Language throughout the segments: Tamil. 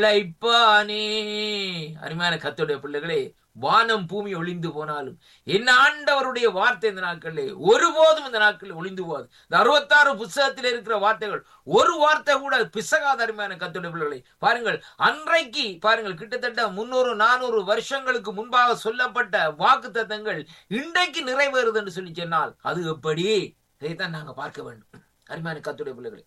இழைப்பானே அருமையான கத்துடைய பிள்ளைகளே வானம் பூமி ஒளிந்து போனாலும் என் ஆண்டவருடைய வார்த்தை இந்த நாட்களிலே ஒருபோதும் இந்த நாட்களில் ஒளிந்து போகாது இந்த அறுபத்தாறு புஸ்தகத்தில் இருக்கிற வார்த்தைகள் ஒரு வார்த்தை கூட பிசகாத அருமையான கத்துடைய பிள்ளைகளை பாருங்கள் அன்றைக்கு பாருங்கள் கிட்டத்தட்ட முன்னூறு நானூறு வருஷங்களுக்கு முன்பாக சொல்லப்பட்ட வாக்கு தத்தங்கள் இன்றைக்கு நிறைவேறுது என்று சொல்லி சொன்னால் அது எப்படி இதைத்தான் நாங்க பார்க்க வேண்டும் அருமையான கத்துடைய பிள்ளைகளை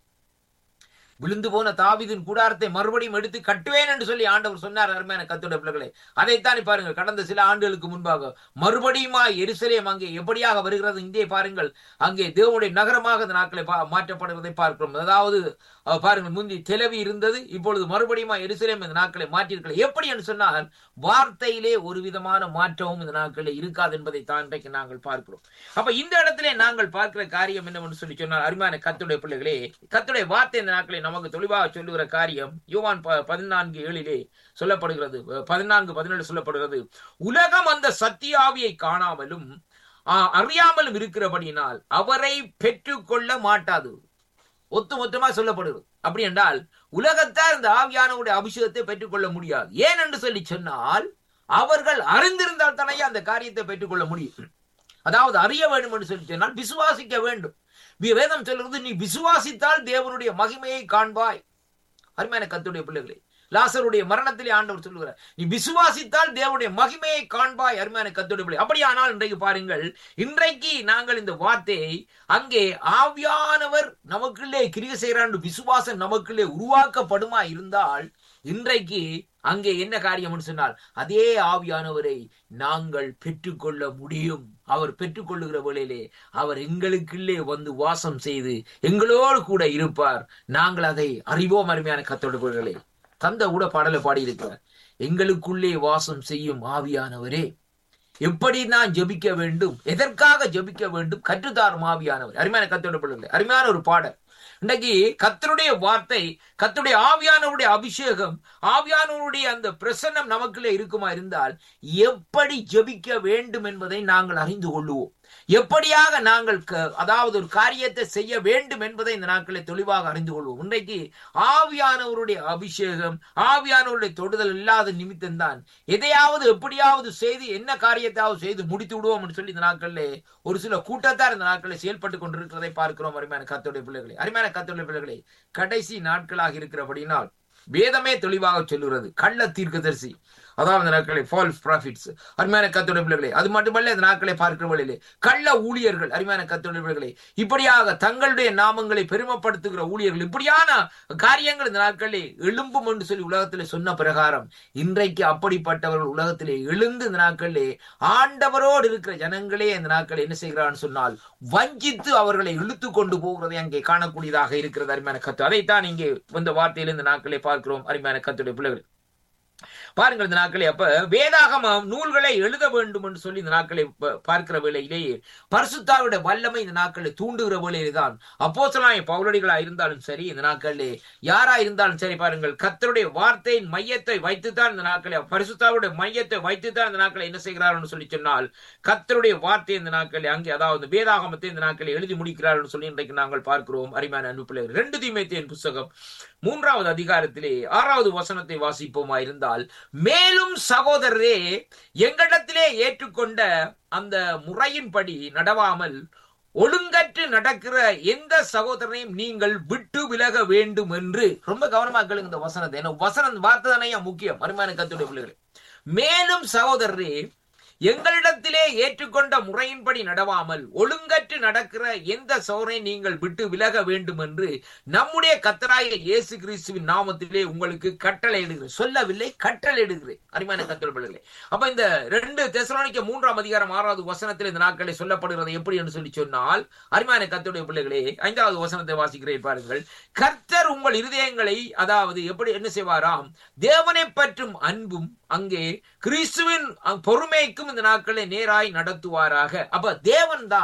விழுந்து போன தாவிதின் கூடாரத்தை மறுபடியும் எடுத்து கட்டுவேன் என்று சொல்லி ஆண்டவர் சொன்னார் அருமையான கத்துடைய பிள்ளைகளே அதைத்தான் பாருங்க கடந்த சில ஆண்டுகளுக்கு முன்பாக மறுபடியுமா எருசலேம் அங்கே எப்படியாக வருகிறது இங்கே பாருங்கள் அங்கே தேவனுடைய நகரமாக இந்த நாட்களை மாற்றப்படுவதை பார்க்கிறோம் அதாவது பாருங்கள் முந்தி தெலவி இருந்தது இப்பொழுது மறுபடியுமா எருசலேம் இந்த நாட்களை மாற்றியிருக்கல எப்படி என்று சொன்னால் வார்த்தையிலே ஒரு விதமான மாற்றமும் இந்த நாட்களில் இருக்காது என்பதை தான் இன்றைக்கு நாங்கள் பார்க்கிறோம் அப்ப இந்த இடத்திலே நாங்கள் பார்க்கிற காரியம் என்னவென்று சொல்லி சொன்னால் அருமையான கத்துடைய பிள்ளைகளே கத்துடைய வார்த்தை இந்த நாட்களை நமக்கு தெளிவாக சொல்லுகிற காரியம் யோவான் பதினான்கு ஏழிலே சொல்லப்படுகிறது பதினான்கு பதினேழு சொல்லப்படுகிறது உலகம் அந்த சத்தியாவியை காணாமலும் அறியாமலும் இருக்கிறபடியினால் அவரை பெற்றுக்கொள்ள மாட்டாது ஒத்து மொத்தமா சொல்லப்படுகிறது அப்படி என்றால் உலகத்தார் இந்த ஆவியானவுடைய அபிஷேகத்தை பெற்றுக்கொள்ள முடியாது ஏன் என்று சொல்லி சொன்னால் அவர்கள் அறிந்திருந்தால் தானே அந்த காரியத்தை பெற்றுக்கொள்ள முடியும் அதாவது அறிய வேண்டும் என்று சொல்லி சொன்னால் விசுவாசிக்க வேண்டும் வேதம் சொல்றது நீ விசுவாசித்தால் தேவனுடைய மகிமையை காண்பாய் அருமையான கத்துடைய பிள்ளைகளே லாசருடைய மரணத்திலே ஆண்டவர் சொல்லுகிறார் நீ விசுவாசித்தால் தேவனுடைய மகிமையை காண்பாய் அருமையான கத்துடைய பிள்ளை அப்படியானால் இன்றைக்கு பாருங்கள் இன்றைக்கு நாங்கள் இந்த வார்த்தையை அங்கே ஆவியானவர் நமக்குள்ளே கிரியை செய்கிறான் விசுவாசம் நமக்குள்ளே உருவாக்கப்படுமா இருந்தால் இன்றைக்கு அங்கே என்ன காரியம் சொன்னால் அதே ஆவியானவரை நாங்கள் பெற்றுக்கொள்ள முடியும் அவர் பெற்றுக்கொள்ளுகிற வேளையிலே அவர் எங்களுக்குள்ளே வந்து வாசம் செய்து எங்களோடு கூட இருப்பார் நாங்கள் அதை அறிவோம் அருமையான கத்தோடுகளே தந்த கூட பாடலை பாடியிருக்கிறார் எங்களுக்குள்ளே வாசம் செய்யும் ஆவியானவரே எப்படி நான் ஜபிக்க வேண்டும் எதற்காக ஜபிக்க வேண்டும் கற்றுத்தாரும் ஆவியானவர் அருமையான கத்தோட பிள்ளை அருமையான ஒரு பாடல் இன்னைக்கு கத்தருடைய வார்த்தை கத்தருடைய ஆவியானவருடைய அபிஷேகம் ஆவியானவருடைய அந்த பிரசன்னம் நமக்குள்ளே இருக்குமா இருந்தால் எப்படி ஜபிக்க வேண்டும் என்பதை நாங்கள் அறிந்து கொள்ளுவோம் எப்படியாக நாங்கள் அதாவது ஒரு காரியத்தை செய்ய வேண்டும் என்பதை இந்த நாட்களை தெளிவாக அறிந்து கொள்வோம் இன்றைக்கு ஆவியானவருடைய அபிஷேகம் ஆவியானவருடைய தொடுதல் இல்லாத நிமித்தம் தான் எதையாவது எப்படியாவது செய்து என்ன காரியத்தாவது செய்து முடித்து விடுவோம் சொல்லி இந்த நாட்களிலே ஒரு சில கூட்டத்தார் இந்த நாட்களில் செயல்பட்டு கொண்டிருக்கிறதை பார்க்கிறோம் அருமையான கத்தோடைய பிள்ளைகளை அருமையான கத்தோடைய பிள்ளைகளை கடைசி நாட்களாக இருக்கிறபடினால் வேதமே தெளிவாக சொல்லுகிறது கள்ள தீர்க்கதரிசி அதாவது நாட்களை ஃபால்ஸ் ப்ராஃபிட்ஸ் அருமையான கத்தோட பிள்ளைகளே அது மட்டுமல்ல இந்த நாட்களை பார்க்கிற வழியிலே கள்ள ஊழியர்கள் அருமையான கத்தோட பிள்ளைகளே இப்படியாக தங்களுடைய நாமங்களை பெருமைப்படுத்துகிற ஊழியர்கள் இப்படியான காரியங்கள் இந்த நாட்களில் எழும்பும் என்று சொல்லி உலகத்திலே சொன்ன பிரகாரம் இன்றைக்கு அப்படிப்பட்டவர்கள் உலகத்திலே எழுந்து இந்த நாட்களிலே ஆண்டவரோடு இருக்கிற ஜனங்களே இந்த நாட்கள் என்ன செய்கிறான்னு சொன்னால் வஞ்சித்து அவர்களை இழுத்து கொண்டு போகிறதை அங்கே காணக்கூடியதாக இருக்கிறது அருமையான கத்து அதைத்தான் இங்கே இந்த வார்த்தையில் இந்த நாட்களை பார்க்கிறோம் அருமையான கத்துடைய பிள்ளைகள் பாருங்கள் இந்த நாட்களே அப்ப வேதாகமம் நூல்களை எழுத வேண்டும் என்று சொல்லி இந்த நாட்களை பார்க்கிற வேளையிலேயே பரிசுத்தாவுடைய வல்லமை இந்த நாட்களை தூண்டுகிற வேளையிலே தான் அப்போசலாய பவுலடிகளா இருந்தாலும் சரி இந்த நாட்களிலே யாரா இருந்தாலும் சரி பாருங்கள் கத்தருடைய வார்த்தையின் மையத்தை வைத்துத்தான் இந்த நாட்களை பரிசுத்தாவுடைய மையத்தை வைத்துத்தான் இந்த நாட்களை என்ன செய்கிறார்கள் சொல்லி சொன்னால் கத்தருடைய வார்த்தை இந்த நாட்களை அங்கே அதாவது வேதாகமத்தை இந்த நாட்களை எழுதி முடிக்கிறார்கள் சொல்லி இன்றைக்கு நாங்கள் பார்க்கிறோம் அருமையான அன்பு பிள்ளைகள் ரெண்டு தீமைத்தின் புஸ்தகம் மூன்றாவது அதிகாரத்திலே ஆறாவது வசனத்தை வாசிப்போமா இருந்தால் மேலும் சகோதரரே எங்களிடத்திலே ஏற்றுக்கொண்ட அந்த முறையின்படி நடவாமல் ஒழுங்கற்று நடக்கிற எந்த சகோதரனையும் நீங்கள் விட்டு விலக வேண்டும் என்று ரொம்ப கவனமா கேளுங்க இந்த வசனத்தை ஏன்னா வசனம் வார்த்தை தானே முக்கியம் அருமையான கத்துடைய பிள்ளைகளே மேலும் சகோதரரே எங்களிடத்திலே ஏற்றுக்கொண்ட முறையின்படி நடவாமல் ஒழுங்கற்று நடக்கிற எந்த சோரை நீங்கள் விட்டு விலக வேண்டும் என்று நம்முடைய கத்தராய இயேசு கிறிஸ்துவின் நாமத்திலே உங்களுக்கு கட்டளை இடுகிறேன் சொல்லவில்லை கட்டளை இடுகிறேன் அருமையான கத்தல் பிள்ளைகளே அப்ப இந்த ரெண்டு தெசலானிக்க மூன்றாம் அதிகாரம் ஆறாவது வசனத்தில் இந்த நாட்களை சொல்லப்படுகிறது எப்படி என்று சொல்லி சொன்னால் அருமையான கத்துடைய பிள்ளைகளே ஐந்தாவது வசனத்தை வாசிக்கிறேன் பாருங்கள் கர்த்தர் உங்கள் இருதயங்களை அதாவது எப்படி என்ன செய்வாராம் தேவனை பற்றும் அன்பும் அங்கே கிறிஸ்துவின் பொறுமைக்கும் இந்த நாட்களை நேராய் நடத்துவாராக அப்ப தேவன் தான்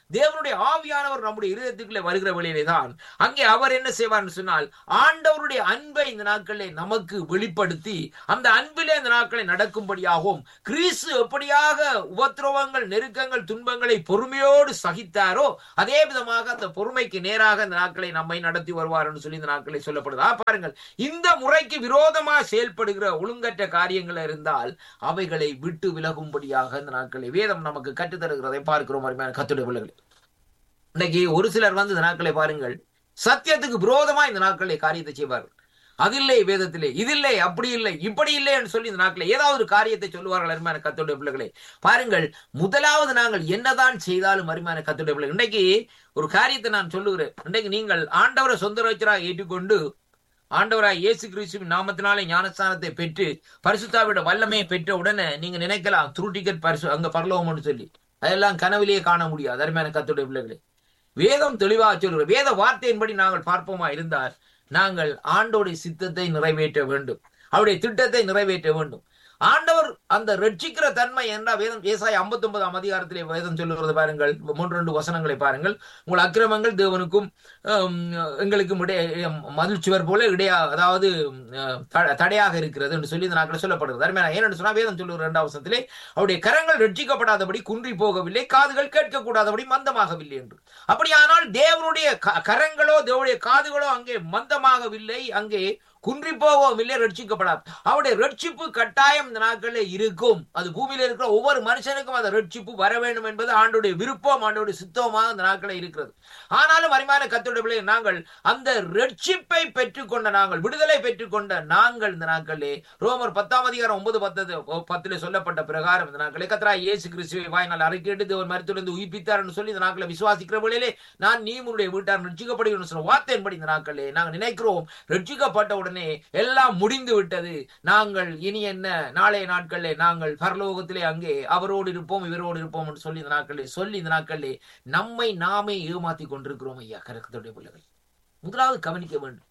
தேவனுடைய ஆவியானவர் நம்முடைய இருதயத்துக்குள்ளே வருகிற வழியிலே தான் அங்கே அவர் என்ன செய்வார்னு சொன்னால் ஆண்டவருடைய அன்பை இந்த நாட்களிலே நமக்கு வெளிப்படுத்தி அந்த அன்பிலே இந்த நாட்களை நடக்கும்படியாகவும் கிறிஸ்து எப்படியாக உபத்திரவங்கள் நெருக்கங்கள் துன்பங்களை பொறுமையோடு சகித்தாரோ அதே விதமாக அந்த பொறுமைக்கு நேராக இந்த நாட்களை நம்மை நடத்தி வருவார் என்று சொல்லி இந்த நாட்களை சொல்லப்படுது ஆ, பாருங்கள் இந்த முறைக்கு விரோதமாக செயல்படுகிற ஒழுங்கற்ற காரியங்கள் இருந்தால் அவைகளை விட்டு விலகும்படியாக இந்த நாட்களை வேதம் நமக்கு கற்றுத்தருகிறதை பார்க்கிறோம் அருமையான கத்துடைய பிள்ளைகள் இன்னைக்கு ஒரு சிலர் வந்து இந்த நாட்களை பாருங்கள் சத்தியத்துக்கு விரோதமா இந்த நாட்களை காரியத்தை செய்வார்கள் அதில்லை வேதத்திலே இதில்லை அப்படி இல்லை இப்படி இல்லை என்று சொல்லி இந்த நாட்களை ஏதாவது ஒரு காரியத்தை சொல்லுவார்கள் அருமையான கத்துடைய பிள்ளைகளே பாருங்கள் முதலாவது நாங்கள் என்னதான் செய்தாலும் அருமையான கத்துடைய பிள்ளைகள் இன்னைக்கு ஒரு காரியத்தை நான் சொல்லுகிறேன் இன்னைக்கு நீங்கள் ஆண்டவரை சொந்த ரச்சராக ஏற்றுக்கொண்டு ஆண்டவராய் இயேசு கிறிஸ்துவின் நாமத்தினாலே ஞானஸ்தானத்தை பெற்று பரிசுத்தாவிட வல்லமையை பெற்ற உடனே நீங்க நினைக்கலாம் த்ரூ டிக்கெட் பரிசு அங்க பரலோகம்னு சொல்லி அதெல்லாம் கனவிலேயே காண முடியாது அருமையான கத்துடைய பிள்ளைகளே வேதம் தெளிவாக சொல்கிற வேத வார்த்தையின்படி நாங்கள் பார்ப்போமா இருந்தால் நாங்கள் ஆண்டோடைய சித்தத்தை நிறைவேற்ற வேண்டும் அவருடைய திட்டத்தை நிறைவேற்ற வேண்டும் ஆண்டவர் அந்த ரட்சிக்கிற தன்மை என்ற வேதம் ஏசாய் ஐம்பத்தி ஒன்பதாம் அதிகாரத்திலே வேதம் சொல்லுகிறது பாருங்கள் மூன்று ரெண்டு வசனங்களை பாருங்கள் உங்கள் அக்கிரமங்கள் தேவனுக்கும் ஹம், எங்களுக்கும் இடைய மதில் சுவர் போல இடையா அதாவது அஹ், த- தடையாக இருக்கிறது என்று சொல்லி இந்த நாட்கள் சொல்லப்படுகிறது அருமையான ஏனென்று சொன்னா வேதம் சொல்லுகிற இரண்டாம் வசனத்திலே அவருடைய கரங்கள் ரட்சிக்கப்படாதபடி குன்றி போகவில்லை காதுகள் கேட்கக்கூடாதபடி மந்தமாகவில்லை என்று அப்படியானால் தேவனுடைய க- கரங்களோ தேவனுடைய காதுகளோ அங்கே மந்தமாகவில்லை அங்கே குன்றி போகவில்லை ரட்சிக்கப்படாது அவருடைய ரட்சிப்பு கட்டாயம் இந்த நாட்களில் இருக்கும் அது பூமியில இருக்கிற ஒவ்வொரு மனுஷனுக்கும் அந்த ரட்சிப்பு வர வேண்டும் என்பது ஆண்டுடைய விருப்பம் ஆண்டோடைய சித்தமாக இந்த நாட்களில் இருக்கிறது ஆனாலும் அருமையான கத்தோடைய பிள்ளை நாங்கள் அந்த ரட்சிப்பை பெற்றுக்கொண்ட நாங்கள் விடுதலை பெற்றுக்கொண்ட நாங்கள் இந்த நாட்களிலே ரோமர் பத்தாம் அதிகாரம் ஒன்பது பத்து பத்திலே சொல்லப்பட்ட பிரகாரம் இந்த நாட்களே கத்ரா இயேசு கிறிஸ்துவை வாயினால் அறிக்கையிட்டு தேவன் மருத்துவருந்து உயிர்ப்பித்தார் என்று சொல்லி இந்த நாட்களை விசுவாசிக்கிற வேளையிலே நான் நீ உன்னுடைய வீட்டார் ரட்சிக்கப்படுகிறோம் சொன்ன வார்த்தையின்படி இந்த நாட்களே நாங்கள் நினைக்கிறோம் ரட்சிக்கப்பட்ட உடனே எல்லாம் முடிந்து விட்டது நாங்கள் இனி என்ன நாளைய நாட்களிலே நாங்கள் பரலோகத்திலே அங்கே அவரோடு இருப்போம் இவரோடு இருப்போம் என்று சொல்லி இந்த நாட்களிலே சொல்லி இந்த நாட்களிலே நம்மை நாமே ஏமாத்தி கொண்டிருக்கிறோம் ஐயா கரக்கத்துடைய பிள்ளைகள் முதலாவது கவனிக்க வேண்டும்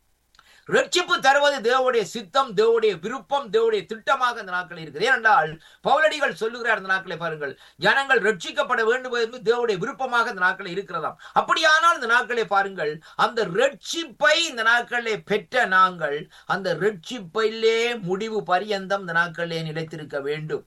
ரட்சிப்பு தருவது தேவனுடைய சித்தம் தேவனுடைய விருப்பம் தேவனுடைய திட்டமாக இந்த நாட்கள் இருக்குது ஏனென்றால் பவுலடிகள் சொல்லுகிறார் இந்த நாட்களை பாருங்கள் ஜனங்கள் ரட்சிக்கப்பட வேண்டும் என்று தேவனுடைய விருப்பமாக இந்த நாட்களில் இருக்கிறதாம் அப்படியானால் இந்த நாட்களை பாருங்கள் அந்த ரட்சிப்பை இந்த நாட்களிலே பெற்ற நாங்கள் அந்த ரட்சிப்பிலே முடிவு பரியந்தம் இந்த நாட்களிலே நிலைத்திருக்க வேண்டும்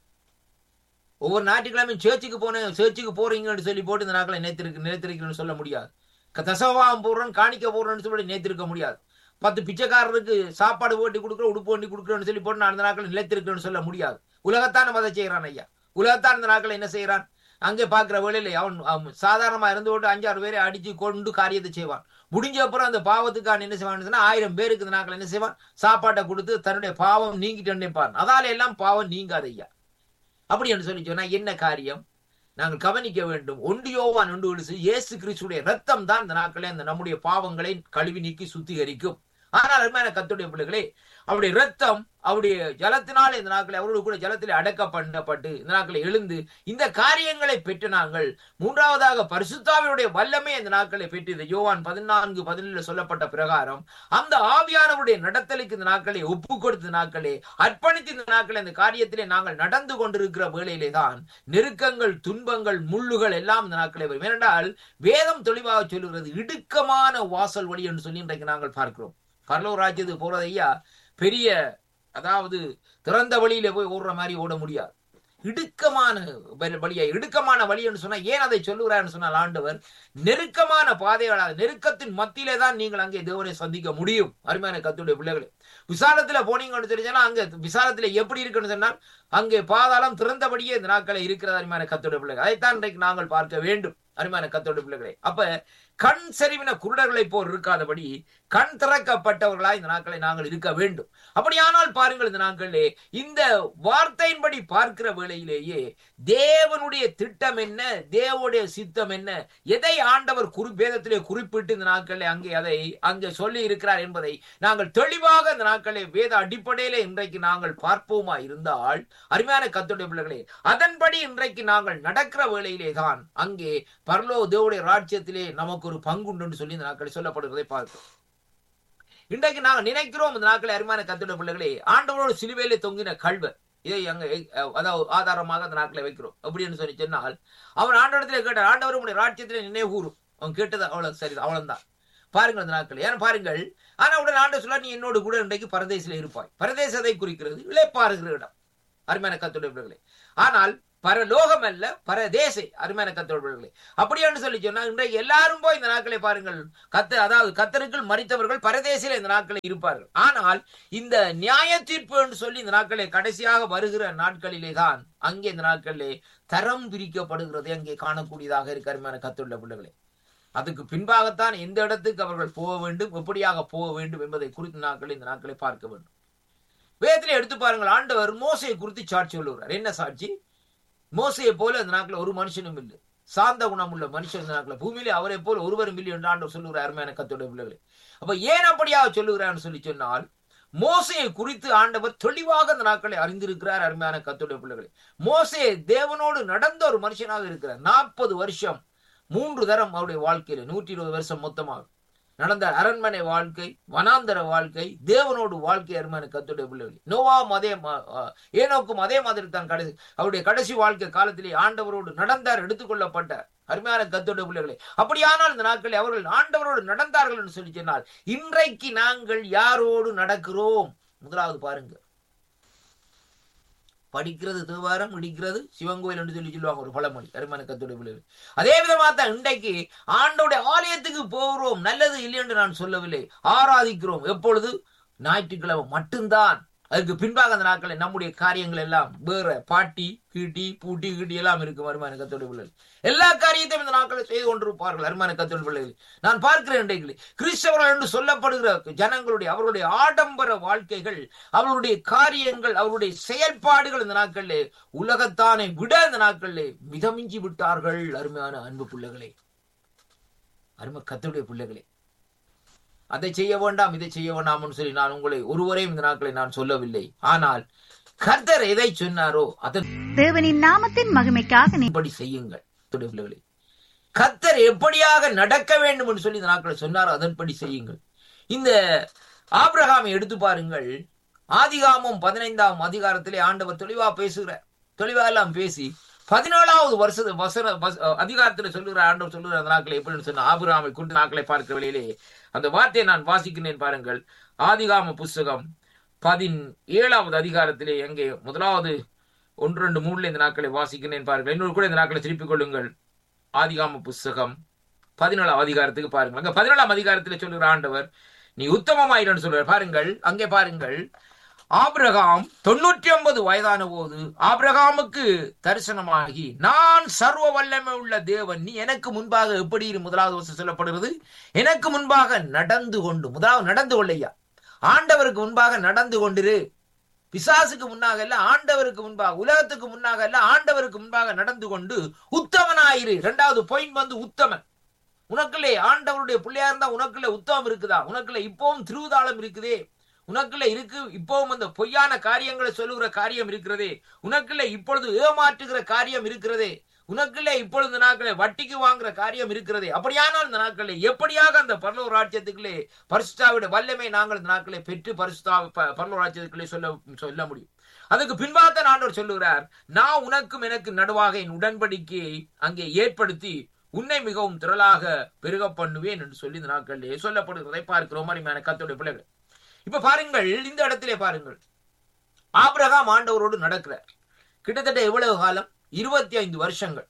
ஒவ்வொரு ஞாயிற்றுக்கிழமையும் சேர்ச்சுக்கு போனேன் சேர்ச்சுக்கு போறீங்கன்னு சொல்லி போட்டு இந்த நாட்களை நினைத்திருக்கு நினைத்திருக்கிறேன்னு சொல்ல முடியாது தசவாகம் போடுறோம் காணிக்க போடுறோம்னு சொல்லி நினைத்திருக்க முடியாது பத்து பிச்சைக்காரருக்கு சாப்பாடு ஓட்டி கொடுக்குறோம் உடுப்பு ஓட்டி கொடுக்குறோம்னு சொல்லி போட்டு நான் அந்த நாட்கள் நிலைத்திருக்கிறேன்னு சொல்ல முடியாது உலகத்தான் நம்ம அதை செய்யறான் ஐயா உலகத்தான் இந்த நாட்கள் என்ன செய்யறான் அங்கே பார்க்கிற வேலையில அவன் அவன் சாதாரணமா இருந்து கொண்டு அஞ்சாறு பேரை அடிச்சு கொண்டு காரியத்தை செய்வான் முடிஞ்ச அப்புறம் அந்த பாவத்துக்கான என்ன செய்வான்னு சொன்னா ஆயிரம் பேருக்கு இந்த நாட்கள் என்ன செய்வான் சாப்பாட்டை கொடுத்து தன்னுடைய பாவம் நீங்கிட்டு நினைப்பான் அதால எல்லாம் பாவம் நீங்காது ஐயா அப்படி என்று சொல்லி சொன்னா என்ன காரியம் நாங்கள் கவனிக்க வேண்டும் ஒண்டியோவான் ஒன்று விழுசு இயேசு கிறிஸ்துடைய ரத்தம் தான் இந்த நாட்களே அந்த நம்முடைய பாவங்களை கழுவி நீக்கி சுத்திகரிக்கும் ஆனால் அருமையான கத்துடைய பிள்ளைகளே அவருடைய ரத்தம் அவருடைய ஜலத்தினால் இந்த நாட்களை அவரோடு கூட ஜலத்திலே அடக்க பண்ணப்பட்டு இந்த நாட்களை எழுந்து இந்த காரியங்களை பெற்று நாங்கள் மூன்றாவதாக பரிசுத்தாவினுடைய வல்லமை இந்த நாட்களை பெற்று இந்த யோவான் பதினான்கு பதினேழு சொல்லப்பட்ட பிரகாரம் அந்த ஆவியானவருடைய நடத்தலுக்கு இந்த நாட்களை ஒப்பு கொடுத்த நாட்களே அர்ப்பணித்து இந்த நாட்களை இந்த காரியத்திலே நாங்கள் நடந்து கொண்டிருக்கிற வேளையிலே தான் நெருக்கங்கள் துன்பங்கள் முள்ளுகள் எல்லாம் இந்த நாட்களை வரும் ஏனென்றால் வேதம் தெளிவாக சொல்லுகிறது இடுக்கமான வாசல் வழி என்று சொல்லி இன்றைக்கு நாங்கள் பார்க்கிறோம் பரலோக ராஜ்யத்துக்கு போறது ஐயா பெரிய அதாவது திறந்த வழியில போய் ஓடுற மாதிரி ஓட முடியாது இடுக்கமான வழி- வழியை இடுக்கமான வழி என்று சொன்னா ஏன் அதை சொல்லுகிறார் சொன்னால் ஆண்டவர் நெருக்கமான பாதைகளால் நெருக்கத்தின் மத்தியிலே தான் நீங்கள் அங்கே தேவனை சந்திக்க முடியும் அருமையான கத்துடைய பிள்ளைகளே விசாலத்துல போனீங்கன்னு தெரிஞ்சாலும் அங்க விசாலத்துல எப்படி இருக்குன்னு சொன்னால் அங்கே பாதாளம் திறந்தபடியே இந்த நாட்களை இருக்கிறது அருமையான கத்துடைய பிள்ளைகள் அதைத்தான் இன்றைக்கு நாங்கள் பார்க்க வேண்டும் அருமையான கத்தோட பிள்ளைகளே அப்ப கண் செறிவின குருடர்களை போல் இருக்காதபடி கண் திறக்கப்பட்டவர்களாய் இந்த நாட்களை நாங்கள் இருக்க வேண்டும் அப்படியானால் பாருங்கள் இந்த நாட்களிலே இந்த வார்த்தையின்படி பார்க்கிற வேளையிலேயே தேவனுடைய திட்டம் என்ன தேவனுடைய சித்தம் என்ன எதை ஆண்டவர் குறி வேதத்திலே குறிப்பிட்டு இந்த நாட்களிலே அங்கே அதை அங்கே சொல்லி இருக்கிறார் என்பதை நாங்கள் தெளிவாக இந்த நாட்களை வேத அடிப்படையிலே இன்றைக்கு நாங்கள் பார்ப்போமா இருந்தால் அருமையான கத்துடைய பிள்ளைகளே அதன்படி இன்றைக்கு நாங்கள் நடக்கிற வேளையிலே தான் அங்கே பரலோ தேவனுடைய ராஜ்யத்திலே நமக்கு ஒரு பங்குண்டு என்று சொல்லி இந்த நாட்களை சொல்லப்படுகிறதை பார்க்கிறோம் இன்றைக்கு நாங்கள் நினைக்கிறோம் இந்த நாட்களை அருமையான கத்துடைய பிள்ளைகளே ஆண்டவரோடு சிலுவையிலே தொங்கின கல்வர் இதை அங்க அஹ், அதாவது ஆதாரமாக அந்த நாட்களை வைக்கிறோம் அப்படின்னு சொல்லி சொன்னால் அவன் ஆண்டவரத்திலே கேட்டார் ஆண்டவர் உடைய ராஜ்யத்திலே நினைவுகூறும் அவன் கேட்டது அவ்வளவு சரி அவ்வளவுதான் பாருங்கள் அந்த நாட்கள் ஏன்னா பாருங்கள் ஆனா உடனே ஆண்டவர் சொல்ல நீ என்னோடு கூட இன்றைக்கு பரதேசில இருப்பாய் பரதேசத்தை குறிக்கிறது இளைப்பாறுகிற இடம் அருமையான கத்தோடர்களே ஆனால் பரலோகம் அல்ல பரதேசை அருமையான கத்தோடர்களே அப்படியான்னு சொல்லி சொன்னா இன்றைக்கு எல்லாரும் போய் இந்த நாட்களை பாருங்கள் கத்த அதாவது கத்தருக்குள் மறித்தவர்கள் பரதேசில இந்த நாட்களில் இருப்பார்கள் ஆனால் இந்த நியாய தீர்ப்பு என்று சொல்லி இந்த நாட்களே கடைசியாக வருகிற நாட்களிலே தான் அங்கே இந்த நாட்களிலே தரம் பிரிக்கப்படுகிறது அங்கே காணக்கூடியதாக இருக்கு அருமையான கத்துள்ள பிள்ளைகளே அதுக்கு பின்பாகத்தான் எந்த இடத்துக்கு அவர்கள் போக வேண்டும் எப்படியாக போக வேண்டும் என்பதை குறித்த நாட்கள் இந்த நாட்களை பார்க்க வேண்டும் வேதத்தில் எடுத்து பாருங்கள் ஆண்டவர் மோசையை குறித்து சாட்சி சொல்லுகிறார் என்ன சாட்சி மோசையை போல இந்த நாட்கள் ஒரு மனுஷனும் இல்லை சாந்த குணம் உள்ள மனுஷன் இந்த நாட்கள் பூமியிலே அவரை போல ஒருவரும் இல்லை என்று ஆண்டவர் சொல்லுகிறார் அருமையான கத்தோட பிள்ளைகளே அப்ப ஏன் அப்படியாக சொல்லுகிறான்னு சொல்லி சொன்னால் மோசையை குறித்து ஆண்டவர் தெளிவாக அந்த நாட்களை அறிந்திருக்கிறார் அருமையான கத்தோட பிள்ளைகளே மோசே தேவனோடு நடந்த ஒரு மனுஷனாக இருக்கிறார் நாற்பது வருஷம் மூன்று தரம் அவருடைய வாழ்க்கையில நூற்றி இருபது வருஷம் மொத்தமாக நடந்த அரண்மனை வாழ்க்கை வனாந்தர வாழ்க்கை தேவனோடு வாழ்க்கை அருமையான கத்துடைய பிள்ளைகள் நோவாவும் அதே ம- அஹ் ஏனோக்கும் அதே மாதிரி தான் கடைசி அவருடைய கடைசி வாழ்க்கை காலத்திலே ஆண்டவரோடு நடந்தார் எடுத்துக்கொள்ளப்பட்டார் அருமையான கத்துடைய பிள்ளைகளே அப்படியானால் இந்த நாட்களில் அவர்கள் ஆண்டவரோடு நடந்தார்கள் என்று சொல்லி சொன்னால் இன்றைக்கு நாங்கள் யாரோடு நடக்கிறோம் முதலாவது பாருங்க படிக்கிறது தேவாரம் இடிக்கிறது சிவன் கோயில் என்று சொல்லி சொல்லுவாங்க ஒரு பழமொழி அருமையான கத்துடைய பிள்ளைகள் அதே விதமா தான் இன்றைக்கு ஆண்டோடைய ஆலயத்துக்கு போகிறோம் நல்லது இல்லை என்று நான் சொல்லவில்லை ஆராதிக்கிறோம் எப்பொழுது ஞாயிற்றுக்கிழமை மட்டும்தான் அதுக்கு பின்பாக அந்த நாட்களில் நம்முடைய காரியங்கள் எல்லாம் வேற பாட்டி கீட்டி பூட்டி கீட்டி எல்லாம் இருக்கு வருமான கத்தோட பிள்ளைகள் எல்லா காரியத்தையும் இந்த நாட்களில் செய்து கொண்டிருப்பார்கள் அருமான கத்தோட பிள்ளைகள் நான் பார்க்கிறேன் இன்றைக்கு கிறிஸ்தவர்கள் என்று சொல்லப்படுகிற ஜனங்களுடைய அவர்களுடைய ஆடம்பர வாழ்க்கைகள் அவர்களுடைய காரியங்கள் அவருடைய செயல்பாடுகள் இந்த நாட்களிலே உலகத்தானை விட இந்த நாட்களிலே மிதமிஞ்சி விட்டார்கள் அருமையான அன்பு பிள்ளைகளே அருமை கத்தருடைய பிள்ளைகளே அதை செய்ய வேண்டாம் இதை செய்ய வேண்டாம்னு சொல்லி நான் உங்களை ஒருவரையும் இந்த நாட்களை நான் சொல்லவில்லை ஆனால் கர்த்தர் எதை சொன்னாரோ தேவனின் நாமத்தின் மகிமைக்காக நீ அதன்படி செய்யுங்கள் கர்த்தருடைய பிள்ளைகளே கர்த்தர் எப்படியாக நடக்க வேண்டும் என்று சொல்லி இந்த நாட்களை சொன்னாரோ அதன்படி செய்யுங்கள் இந்த ஆபிரகாமை எடுத்து பாருங்கள் ஆதிகாமம் பதினைந்தாம் அதிகாரத்திலே ஆண்டவர் தெளிவா பேசுகிறார் தெளிவா எல்லாம் பேசி பதினேழாவது வருஷத்து வசன வச- அதிகாரத்துல சொல்லுகிற ஆண்டவர் சொல்லுகிற அந்த நாட்களை எப்படின்னு சொன்ன ஆபிரகாமை குறித்து நாட்களை பார்க்கிற வேளையிலே அந்த வார்த்தையை நான் வாசிக்கிறேன் பாருங்கள் ஆதிகாம புஸ்தகம் பதின் ஏழாவது அதிகாரத்திலே எங்கே முதலாவது ஒன்று ரெண்டு மூணுல இந்த நாட்களை வாசிக்கிறேன் பாருங்கள் இன்னொரு கூட இந்த நாட்களை திருப்பிக் கொள்ளுங்கள் ஆதிகாம புஸ்தகம் பதினேழாம் அதிகாரத்துக்கு பாருங்கள் அங்க பதினேழாம் அதிகாரத்தில் சொல்லுகிற ஆண்டவர் நீ உத்தமமாயிரன்னு சொல்றார் பாருங்கள் அங்கே பாருங்கள் ஆபிரகாம் தொண்ணூற்றி ஒன்பது வயதான போது ஆபிரகாமுக்கு தரிசனமாகி நான் சர்வ வல்லமை உள்ள தேவன் நீ எனக்கு முன்பாக எப்படி இரு முதலாவது வருஷம் சொல்லப்படுகிறது எனக்கு முன்பாக நடந்து கொண்டு முதலாவது நடந்து கொள்ளையா ஆண்டவருக்கு முன்பாக நடந்து கொண்டிரு பிசாசுக்கு முன்னாக இல்ல ஆண்டவருக்கு முன்பாக உலகத்துக்கு முன்னாக இல்ல ஆண்டவருக்கு முன்பாக நடந்து கொண்டு உத்தமனாயிரு இரண்டாவது பாயிண்ட் வந்து உத்தமன் உனக்குள்ளே ஆண்டவருடைய பிள்ளையா இருந்தா உனக்குள்ள உத்தமம் இருக்குதா உனக்குள்ள இப்பவும் திருவுதாளம் இருக்குதே உனக்குள்ள இருக்கு இப்பவும் அந்த பொய்யான காரியங்களை சொல்லுகிற காரியம் இருக்கிறதே உனக்குள்ள இப்பொழுது ஏமாற்றுகிற காரியம் இருக்கிறதே உனக்குள்ள இப்பொழுது நாட்களே வட்டிக்கு வாங்குற காரியம் இருக்கிறதே அப்படியானால் இந்த நாட்களே எப்படியாக அந்த பரலோக ராஜ்யத்துக்குள்ளே பரிசுத்தாவிட வல்லமை நாங்கள் இந்த நாட்களை பெற்று பரிசுத்தா ப- பரலோக ராஜ்யத்துக்குள்ளே சொல்ல சொல்ல முடியும் அதுக்கு பின்பாக ஆண்டவர் சொல்லுகிறார் நான் உனக்கும் எனக்கு நடுவாக என் உடன்படிக்கையை அங்கே ஏற்படுத்தி உன்னை மிகவும் திரளாக பெருக பண்ணுவேன் என்று சொல்லி இந்த நாட்களிலே சொல்லப்படுகிறதை பார்க்கிறோம் அருமையான கர்த்தருடைய பிள்ளைகள் இப்ப பாருங்கள் இந்த இடத்திலே பாருங்கள் ஆபிரகாம் ஆண்டவரோடு நடக்கிறார் கிட்டத்தட்ட எவ்வளவு காலம் இருபத்தி ஐந்து வருஷங்கள்